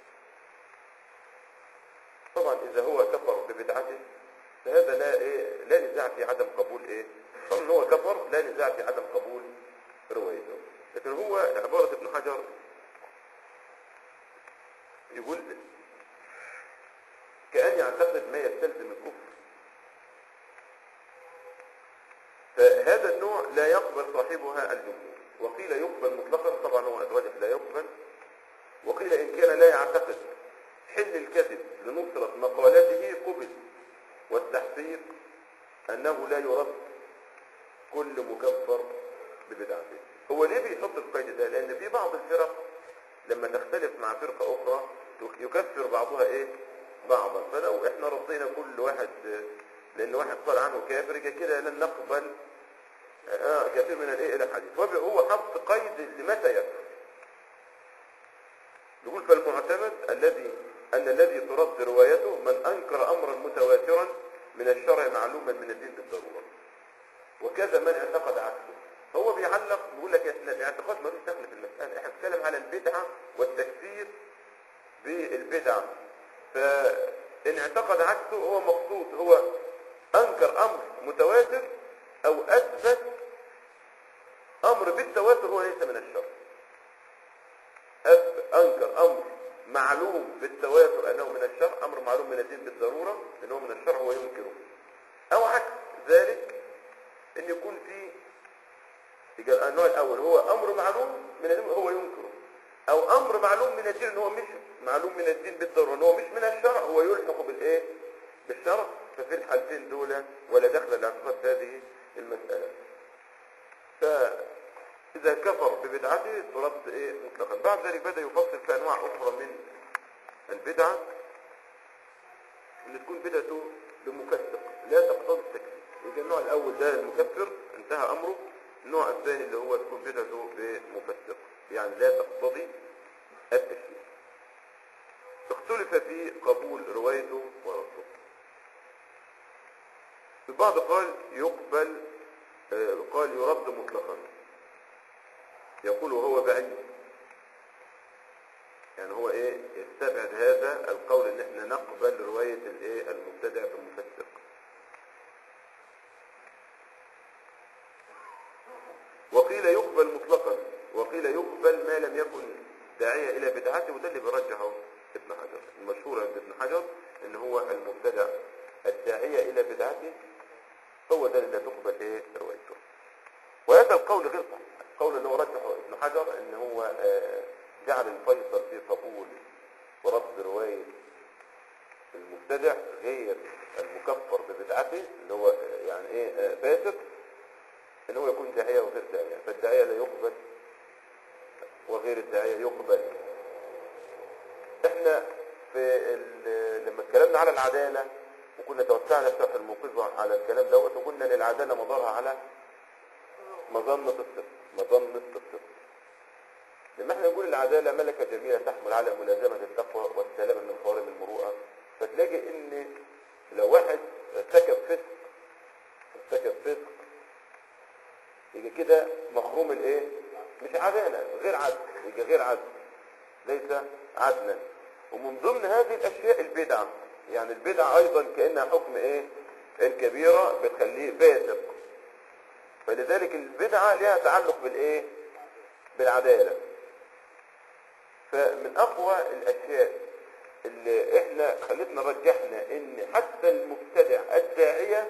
Speaker 1: طبعا إذا هو كفر ببدعته فهذا لا إيه لا نزاع في عدم قبول إيه طبعا هو كفر لا نزاع في عدم قبول روايته لكن هو عبارة ابن حجر يقول كأن يعتقد ما يستلزم الكفر فهذا النوع لا يقبل صاحبها الجمهور وقيل يقبل مطلقا طبعا هو الراجح لا يقبل وقيل إن كان لا يعتقد حل الكذب لنصرة مقالته قبل والتحقيق أنه لا يرد كل مكفر ببدعته هو ليه بيحط القيد ده لأن في بعض الفرق لما تختلف مع فرقة أخرى يكفر بعضها إيه بعضا فلو إحنا رضينا كل واحد لأن واحد قال عنه كافر يبقى كده لن نقبل آه كثير من الإيه إلى الحديث هو حط قيد لمتى يكفر يقول فالمعتمد الذي أن الذي ترد روايته من أنكر أمرا متواترا من الشرع معلوما من الدين بالضرورة وكذا من اعتقد عكسه هو بيعلق بيقول لك احنا الاعتقاد ملوش دخل في المسألة احنا بنتكلم على البدعة والتكفير بالبدعة فإن اعتقد عكسه هو مقصود هو أنكر أمر متواتر أو أثبت أمر بالتواتر هو ليس من الشرع أنكر أمر معلوم بالتواتر أنه من الشرع أمر معلوم من الدين بالضرورة أنه من الشرع هو ينكره أو عكس ذلك أن يكون في يبقى النوع الأول هو أمر معلوم من الدين هو ينكره أو أمر معلوم من الدين هو مش معلوم من الدين بالضرورة أنه مش من الشرع هو يلحق بالإيه بالشرع ففي الحالتين دول ولا دخل الاعتقاد في هذه المسألة فإذا كفر ببدعته ترد إيه مطلقا بعد ذلك بدأ يفصل في أنواع أخرى من البدعة أن تكون بدعته بمكفر لا تقتضي التكفير يبقى النوع الأول ده المكفر انتهى أمره النوع الثاني اللي هو تكون بدعته بمفسق يعني لا تقتضي التكفير اختلف في قبول روايته ورده البعض قال يقبل آه، قال يرد مطلقا يقول وهو بعيد يعني هو ايه يستبعد هذا القول ان احنا نقبل رواية الايه المبتدع بالمفسق وقيل يقبل مطلقا وقيل يقبل ما لم يكن داعية الى بدعته وده اللي برجحه ابن حجر المشهور عند ابن حجر ان هو المبتدع الداعية الى بدعته هو ده اللي تقبل ايه روايته وهذا القول غير صحيح القول اللي هو رجحه ابن حجر ان هو آه، جعل الفيصل في قبول ورد رواية المبتدع غير المكفر ببدعته اللي هو آه، يعني ايه آه، فاسق ان هو يكون داعية وغير داعية فالداعية لا يقبل وغير الداعية يقبل احنا في ال- لما اتكلمنا على العدالة وكنا توسعنا في شرح الموقظة على الكلام دوت وقلنا ان العدالة مدارها على مظنة الصدق مظنة الصدق لما احنا نقول العدالة ملكة جميلة تحمل على ملازمة التقوى والسلامة من خوارم المروءة فتلاقي ان لو واحد ارتكب فسق ارتكب فسق يبقى كده مخروم الايه مش عدالة غير عدل يبقى غير عدل ليس عدلا ومن ضمن هذه الاشياء البدعة يعني البدعة ايضا كأنها حكم ايه الكبيرة بتخليه فاسق فلذلك البدعة لها تعلق بالايه بالعدالة فمن اقوى الاشياء اللي احنا خلتنا رجحنا ان حتى المبتدع الداعية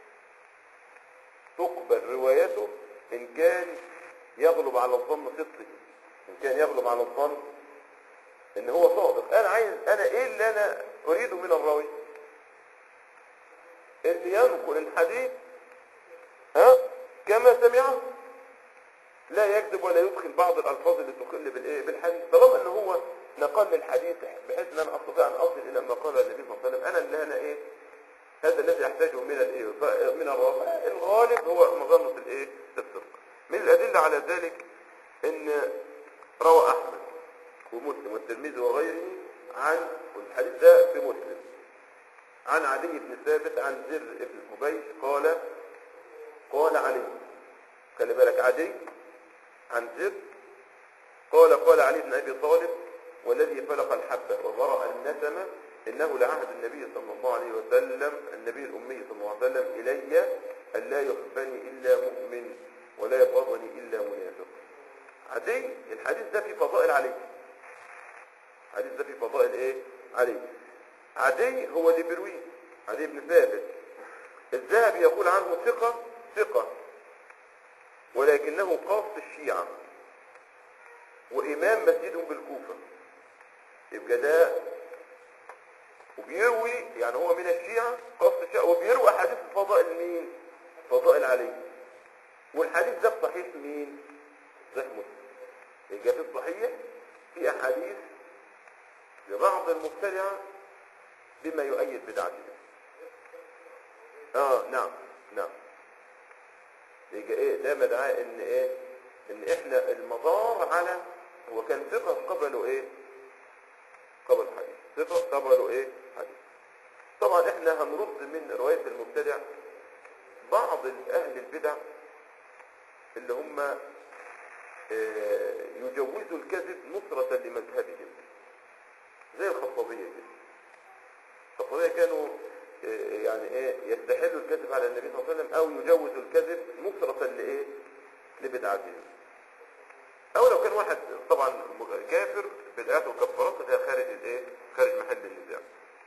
Speaker 1: تقبل روايته ان كان يغلب على الظن صدقه ان كان يغلب على الظن ان هو صادق انا عايز انا ايه اللي انا اريده من الراوي ان ينقل الحديث ها كما سمعه لا يكذب ولا يدخل بعض الالفاظ اللي تخل بالايه بالحديث طالما ان هو نقل الحديث بحيث ان انا استطيع ان اصل الى ما قال النبي صلى الله عليه وسلم انا اللي انا ايه هذا الذي يحتاجه من الايه من الرافع الغالب هو مظنه الايه الصدق من الادله على ذلك ان روى احمد ومسلم والترمذي وغيره عن والحديث ده في مسلم عن علي بن ثابت عن زر بن حبيش قال قال علي خلي بالك عدي عن زر قال قال علي بن ابي طالب والذي فلق الحبه وبرأ النسمه انه لعهد النبي صلى الله عليه وسلم النبي الامي صلى الله عليه وسلم الي ان لا يحبني الا مؤمن ولا يبغضني الا منافق عدي الحديث ده في فضائل علي الحديث ده في فضائل ايه علي عدي هو اللي بيرويه عدي بن ثابت الذهبي يقول عنه ثقة ثقة ولكنه قاص الشيعة وإمام مسجدهم بالكوفة يبقى ده وبيروي يعني هو من الشيعة قاص الشيعة وبيروي أحاديث فضائل مين؟ فضائل علي والحديث ده في صحيح مين؟ صحيح مسلم يبقى في الصحيح في أحاديث لبعض المبتدعة بما يؤيد بدعته اه نعم نعم يبقى ايه ده مدعاه ان ايه ان احنا المدار على هو كان ثقة قبلوا ايه قبل حديث ثقة قبلوا ايه حديث طبعا احنا هنرد من رواية المبتدع بعض اهل البدع اللي هم آه، يجوزوا الكذب نصرة لمذهبهم زي الخطابية كده الخطابية كانوا آه، يعني ايه يستحلوا الكذب على النبي صلى الله عليه وسلم او يجوزوا الكذب نصرة لايه لبدعتهم او لو كان واحد طبعا كافر بدعته وكفارته ده خارج الايه خارج محل النزاع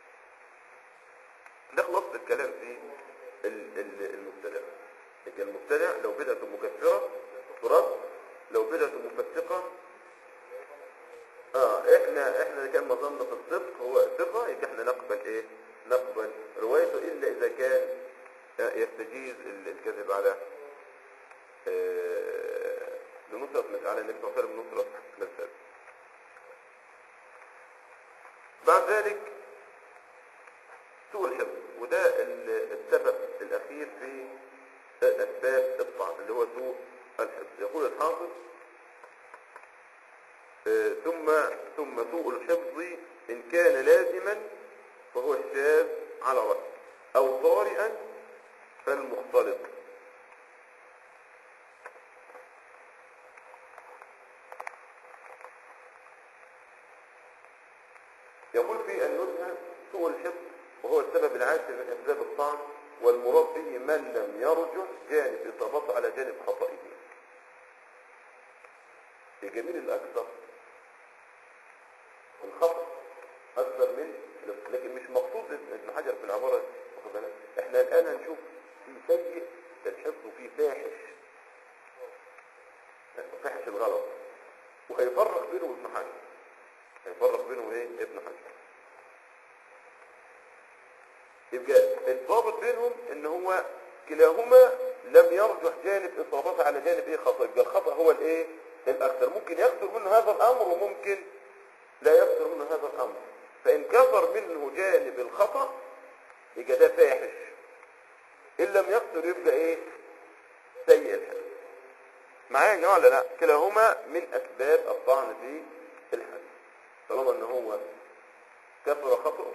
Speaker 1: ده خلاصة الكلام في ال- ال- المبتدع يبقى المبتدع لو بدعته مكفرة ترد لو بدعته مفسقة اه احنا احنا كان مظنة في الصدق هو ثقة يبقى احنا نقبل ايه نقبل روايته الا اذا كان آه، يستجيز ال- الكذب على آه، لنصرة مس- على النبي صلى الله عليه وسلم نصرة مسألة بعد ذلك سوء الحفظ وده ال- السبب الأخير في أسباب الضعف اللي هو سوء الحفظ يقول الحافظ آه، ثم ثم سوء الحفظ إن كان لازما فهو الشاذ على رأس أو طارئا فالمختلط يقول في النزهة سوء الحفظ وهو السبب العاشر من أسباب الطعن والمراد به من لم يرجح جانب إصابته على جانب خطئه الجميل الأكثر الخطأ أكثر من لكن مش مقصود ابن حجر في العبارة واخد بالك؟ احنا الآن هنشوف في سيء الحفظ وفي فاحش فاحش الغلط وهيفرق بينه وابن حجر هيفرق بينه ايه ابن حجر يبقى الضابط بينهم ان هو كلاهما لم يرجح جانب اصابته على جانب ايه خطا يبقى الخطا هو الايه الاكثر ممكن يكثر منه هذا الامر وممكن لا يكثر منه هذا الامر فان كثر منه جانب الخطا يبقى ده فاحش ان لم يكثر يبقى ايه سيء الحديث معايا يا جماعه ولا لا كلاهما من اسباب الطعن في الحديث طالما ان هو كثر خطأه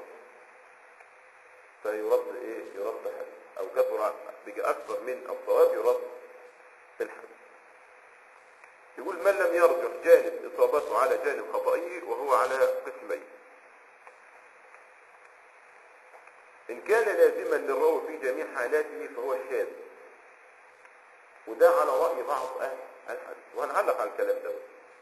Speaker 1: فيرد ايه يرد حديث او كثر بيجي اكثر من الصواب يرد الحديث يقول من لم يرجح جانب اصابته على جانب خطئه وهو على قسمين ان كان لازما للراوي في جميع حالاته فهو الشاذ وده على رأي بعض اهل الحديث وهنعلق على الكلام ده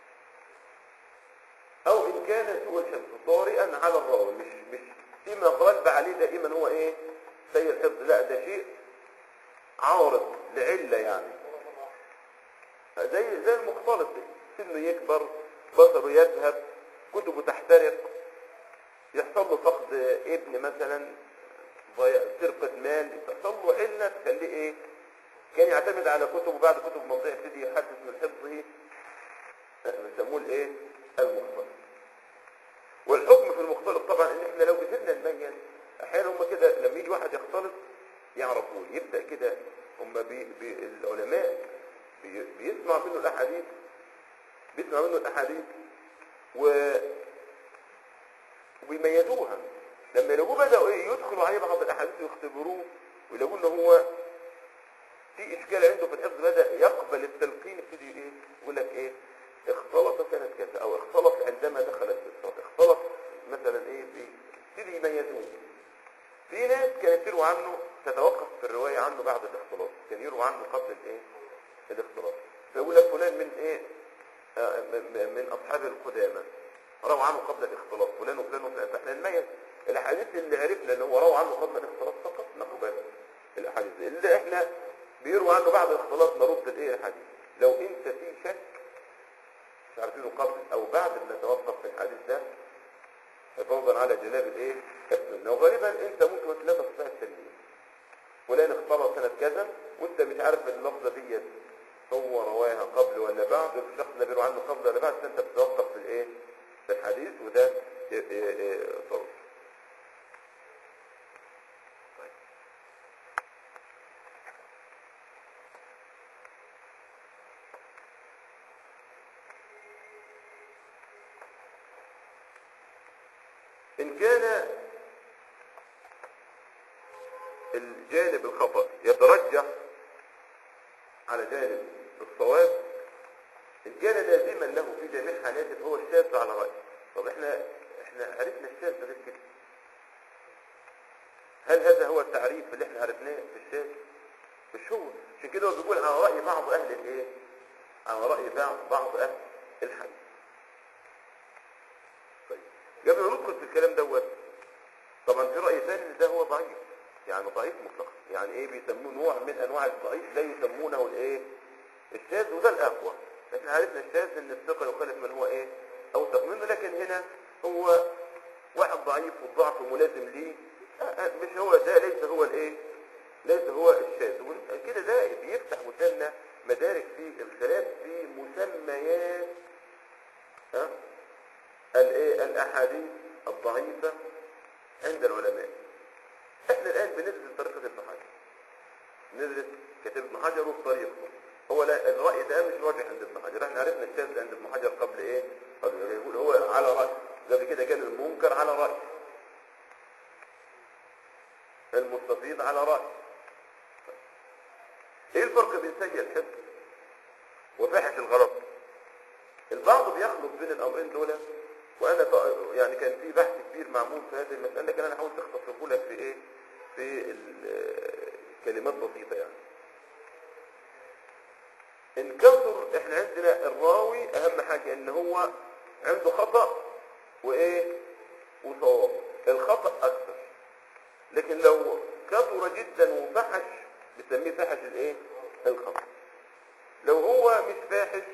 Speaker 1: او ان كان سوء الحفظ طارئا على الراوي مش مش فيما غلب عليه دائما هو ايه سيء الحفظ لا ده شيء عارض لعله يعني زي زي المختلط ده. سنه يكبر بصره يذهب كتبه تحترق يحصل له فقد ابن مثلا ضياع- سرقة مال تحصل له علة تخليه ايه كان يعتمد على كتب وبعد كتب موضوع يبتدي يحدث من حفظه بيسموه الايه المختلط والحكم في المختلط طبعا ان احنا لو قدرنا نميز احيانا هم كده لما يجي واحد يختلط يعرفوه يبدا كده هم بي بي العلماء بي بيسمع منه الاحاديث بيسمع منه الاحاديث و وبيميزوها لما يلاقوه بدأوا ايه يدخلوا عليه بعض الاحاديث ويختبروه ويلاقوا ان هو في اشكال عنده في الحفظ بدأ يقبل التلقين يبتدي ايه يقول لك ايه اختلط سنة كذا او اختلط عندما دخل الصلاة اختلط مثلا ايه في يبتدي يميزوه في ناس كانت تروى عنه تتوقف في الرواية عنه بعد الاختلاط كان يروى عنه قبل الايه الاختلاط فيقول لك فلان من ايه آه، م- م- من اصحاب القدامى روى عنه قبل الاختلاط فلان وفلان وفلان فاحنا نميز الاحاديث اللي عرفنا ان هو روى عنه قبل الاختلاط فقط نقبل الاحاديث دي. اللي احنا بيروى عنه بعد الاختلاط نرد الايه الحديث لو انت في شك مش عارفينه قبل او بعد بنتوقف في الحديث ده حفاظا على جناب الايه السنه وغالبا انت ممكن لا تستطيع التلميذ فلان اختلط سنه كذا وانت مش عارف اللفظه ديت هو رواها قبل ولا بعد الشخص ده بيروي عنه قبل ولا بعد فانت بتتوقف في الايه في الحديث وده إيه إيه إيه فرض طيب. إن كان الجانب الخطأ يترجح على جانب الصواب إن كان لازما له في جميع حالاته فهو الشاذ على رأيه طب احنا احنا عرفنا الشاذ غير كده هل هذا هو التعريف اللي احنا عرفناه في الشاذ؟ مش هو عشان كده هو بيقول على رأي بعض أهل الإيه؟ على رأي بعض بعض أهل الحديث طيب قبل ما ندخل في الكلام دوت طبعا في رأي ثاني ان ده هو ضعيف يعني ضعيف مطلق يعني ايه بيسموه نوع من انواع الضعيف لا يسمونه الايه الشاذ وده الاقوى احنا عرفنا الشاذ ان الثقة يخالف من هو ايه اوثق منه لكن هنا هو واحد ضعيف والضعف ملازم ليه آه، آه، مش هو ده ليس هو الايه ليس هو الشاذ وال- كده ده بيفتح قدامنا مدارك في الخلاف في مسميات ها الايه الاحاديث الضعيفه عند العلماء احنا الان بندرس طريقه ابن حجر ندرس كتاب ابن حجر وطريقته هو لا الراي ده مش راجح عند ابن حجر احنا عرفنا الشاذ عند ابن حجر قبل ايه قبل يقول هو على راي قبل كده كان المنكر على راي المستفيض على راي ايه الفرق بين سيء الحفظ وفاحش الغلط البعض بيخلط بين الامرين دول وانا ط- يعني كان في بحث كبير معمول في هذه المساله لكن انا حاولت اختصره لك في ايه في ال- كلمات بسيطه يعني ان كثر احنا عندنا الراوي اهم حاجه ان هو عنده خطا وايه وصواب الخطا اكثر لكن لو كثر جدا وفحش بنسميه فحش الايه الخطا لو هو مش فاحش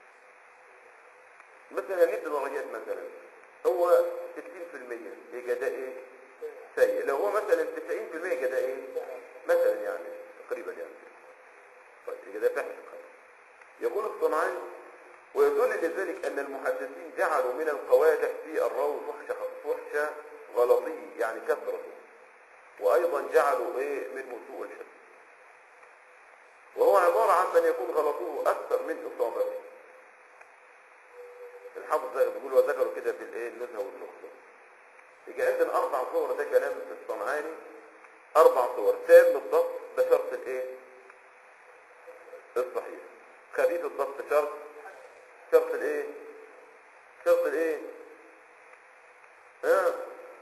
Speaker 1: مثلا ندي درجات مثلا هو 60% يبقى ده ايه سيء لو هو مثلا 90% يبقى ده ايه مثلا يعني تقريبا يعني طيب يبقى ده فحش الخطا يقول الصنعاني ويدل لذلك ان المحدثين جعلوا من القوادح في الراوي فحش فحش غلطي يعني كثرته وايضا جعلوا ايه منه سوء الحفظ وهو عبارة عن من يكون غلطه اكثر من اصابته الحافظ زي ما بيقول وذكروا كده في الايه النزهه والنخبه يجي عندنا اربع صور ده كلام في الصنعاني اربع صور تام الضبط ده شرط الايه الصحيح خفيف الضبط شرط شرط الايه شرط الايه ها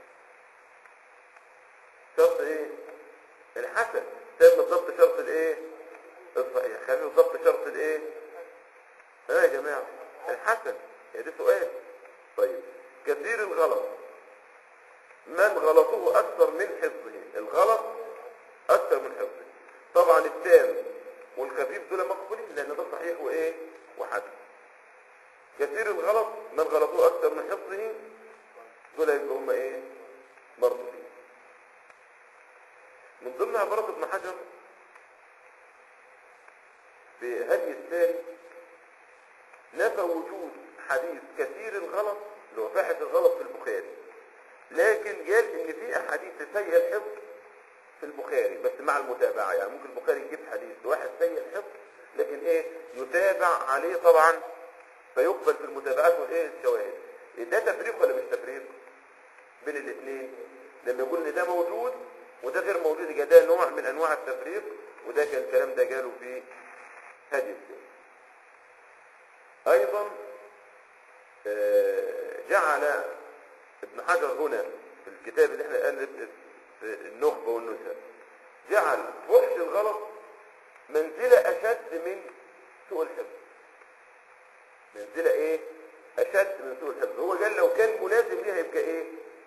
Speaker 1: شرط ايه الحسن تام الضبط شرط الايه الصحيح خفيف الضبط شرط الايه ها يا جماعه الحسن يا ده سؤال طيب كثير الغلط من غلطه اكثر من حفظه الغلط اكثر من حفظه طبعا التام والخفيف دول مقبولين لان ده صحيح وايه وحسن كثير الغلط من غلطه اكثر من حفظه دول يبقوا هم ايه مردودين من ضمن عبارات ابن حجر بهدي الثاني نفى وجود حديث كثير الغلط اللي هو فاحش الغلط في البخاري لكن قال ان في احاديث سيء الحفظ في البخاري بس مع المتابعة يعني ممكن البخاري يجيب حديث واحد سيء الحفظ لكن ايه يتابع عليه طبعا فيقبل في المتابعات والايه الشواهد ده تفريق ولا مش تفريق بين الاثنين لما يقول ان ده موجود وده غير موجود يبقى ده نوع من انواع التفريق وده كان الكلام ده قاله في هدي السنة ايضا آه، جعل ابن حجر هنا في الكتاب اللي احنا قال النخبة والنزهة جعل فحش الغلط منزلة اشد من سوء الحفظ منزلة ايه اشد من سوء الحفظ هو قال لو كان ملازم ليها يبقى ايه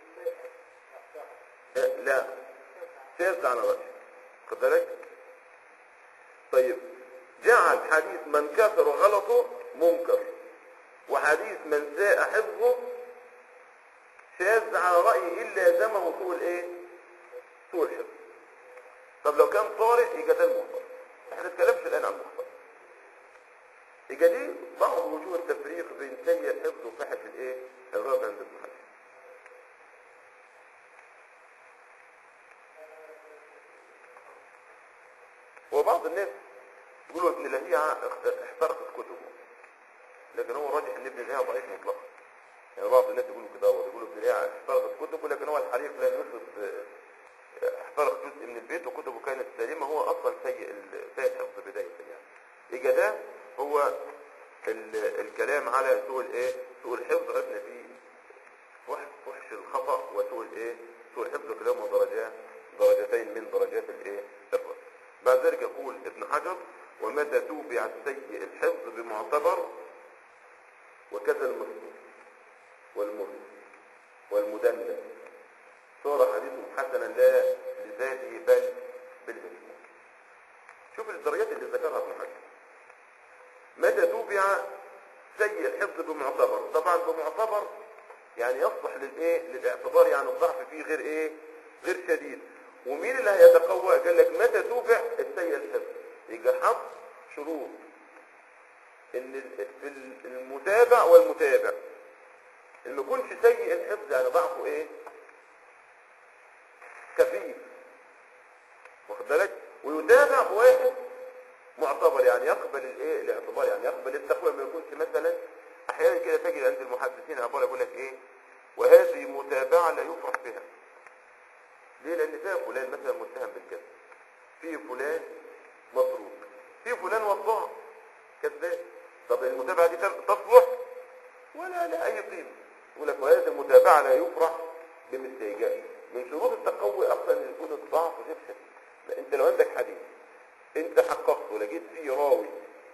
Speaker 1: لا, لا. شاذ على رأسه خد بالك طيب جعل حديث من كثر غلطه منكر وحديث من ساء حفظه شاذ على رأي إلا لازمه سوء الايه سوء الحفظ طب لو كان طارئ يبقى ده المخطئ احنا نتكلمش الآن عن المخطئ يبقى دي بعض وجوه التفريق بين سيء الحفظ وفحش الايه الغلط عند ابن حجر وبعض الناس يقولوا ابن لهيعة اخت- احترقت كتبه لكن هو راجح ان ابن لهيعة ضعيف مطلقا يعني بعض الناس يقولوا كده هو يقولوا ابن لهيعة احترقت كتبه لكن هو الحريق لم يصب اه، احترق جزء من البيت وكتبه كانت سليمة هو اصلا سيء ال- سيء الحفظ بداية يعني يبقى ده هو ال- الكلام على سوء الايه سوء الحفظ عرفنا فيه فحش فحش الخطأ وسوء الايه سوء الحفظ كلاهما درجات درجتين من درجات الايه الرد بعد ذلك يقول ابن حجر ومتى توبع السيء الحفظ بمعتبر وكذا المسلم والمرسل والمدلل صار حديث حسنا لا لذاته بل بالمجموع شوف الدرجات اللي ذكرها ابن حجر متى توبع سيء الحفظ بمعتبر طبعا بمعتبر يعني يصلح للايه للاعتبار يعني الضعف فيه غير ايه غير شديد ومين اللي هيتقوى قال لك متى توبع السيء الحفظ يبقى حط شروط ان ال- في ال- المتابع والمتابع اللي ما يكونش سيء الحفظ يعني ضعفه ايه خفيف واخد بالك ويتابع بواحد معتبر يعني يقبل الايه الاعتبار يعني يقبل التقوى ما يكونش مثلا احيانا كده تجد عند المحدثين عباره يقول لك ايه وهذه متابعه لا يفرح بها ليه لان فيها فلان مثلا متهم بالكذب في فلان متروك في فلان وضاع كذاب طب المتابعه دي تصلح ولا لا اي قيمه يقول لك وهذه المتابعه لا يفرح بمثلها من شروط التقوي اصلا ان يكون الضعف غير شديد لا، انت لو عندك حديث انت حققت ولقيت فيه راوي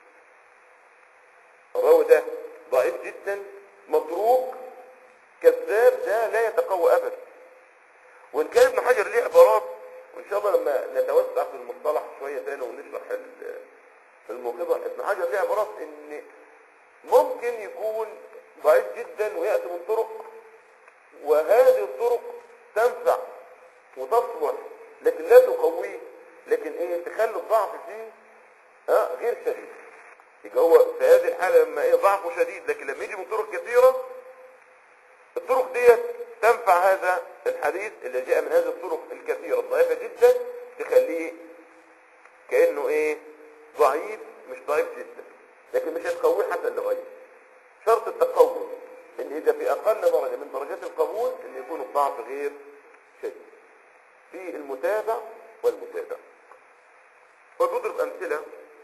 Speaker 1: الراوي ده ضعيف جدا متروك كذاب ده لا يتقوى ابدا وان كان ابن حجر ليه عبارات وان شاء الله لما نتوسع في المصطلح شويه تاني ونشرح ال- الموقظه ابن حجر ليه عبارات ان ممكن يكون ضعيف جدا وياتي من طرق وهذه الطرق تنفع وتصلح لكن لا تقويه لكن ايه تخلي الضعف فيه اه غير شديد يبقى هو في هذه الحالة لما ايه ضعفه شديد لكن لما يجي من طرق كثيرة الطرق ديت تنفع هذا الحديث اللي جاء من هذه الطرق الكثيرة الضعيفة جدا تخليه كأنه ايه ضعيف مش ضعيف جدا لكن مش هتقويه حتى لغاية شرط التقوي ان اذا في اقل درجة من درجات القبول ان يكون الضعف غير شديد في المتابع والمتابع وبضرب امثلة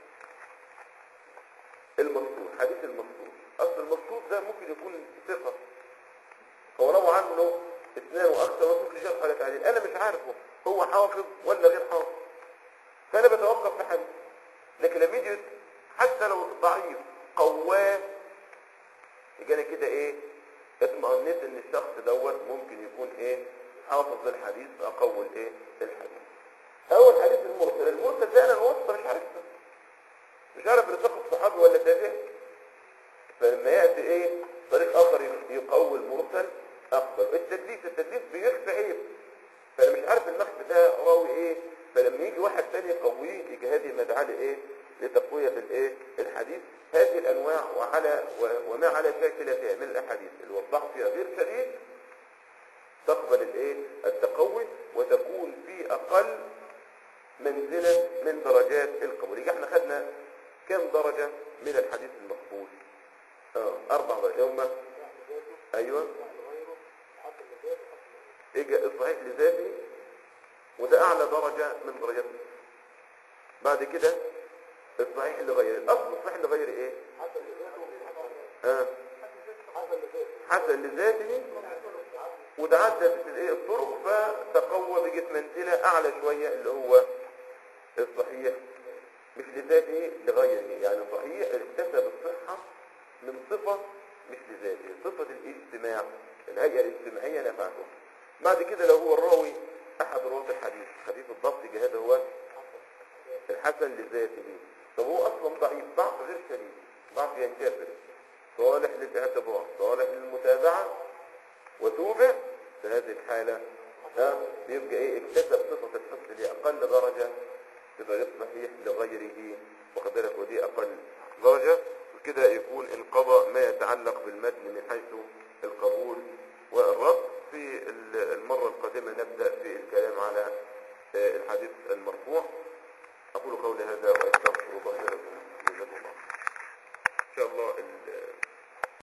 Speaker 1: المصدور حديث المصدور اصل المصدور ده ممكن يكون ثقة هو روى عنه اثنان واكثر ممكن يشرح لك عليه انا مش عارفه هو حافظ ولا غير حافظ فانا بتوقف في حديث لكن لما يجي حتى لو ضعيف قواه يبقى انا كده ايه اطمئنيت ان الشخص دوت ممكن يكون ايه حافظ للحديث فاقوي ايه الحديث اول حديث المرسل المرسل ده انا الوسط مش عارفها مش عارف اللي سقط صحابي ولا تابعي فلما ياتي ايه طريق اخر يقوي المرسل اقبل التدليس التدليس بيخفي عيب فانا مش عارف المخفي ده راوي ايه فلما يجي واحد تاني يقويه يجي هذه مدعاه لايه لتقوية الايه الحديث هذه الانواع وعلى و- وما على شاكلتها من الاحاديث اللي وضحت فيها غير شديد تقبل الايه التقوي وتكون في اقل منزلة من درجات القبول يبقى احنا خدنا كم درجة من الحديث المقبول اه اربع درجات هم ايوه اجا الصحيح لذاته وده اعلى درجة من درجات بعد كده الصحيح لغيره الاصل الصحيح لغيره ايه اه حسن لذاته وتعدد الايه الطرق فتقوى بقت منزلة اعلى شوية اللي هو الصحيح مش لذاته لغيره يعني صحيح اكتسب الصحة من صفة مش لذاته صفة الاجتماع الهيئة الاجتماعية نفعته بعد كده لو هو الراوي احد رواة الحديث حديث الضبط هذا هو الحسن لذاته طب هو اصلا ضعيف ضعف غير شديد ضعف ينكسر صالح للاعتبار صالح للمتابعة وتوبع في هذه الحالة ها بيبقى ايه اكتسب صفة الحسن لأقل درجة يبقى يصبح لغيره واخد بالك ودي أقل درجة وكده يكون انقضى ما يتعلق بالمتن من حيث القبول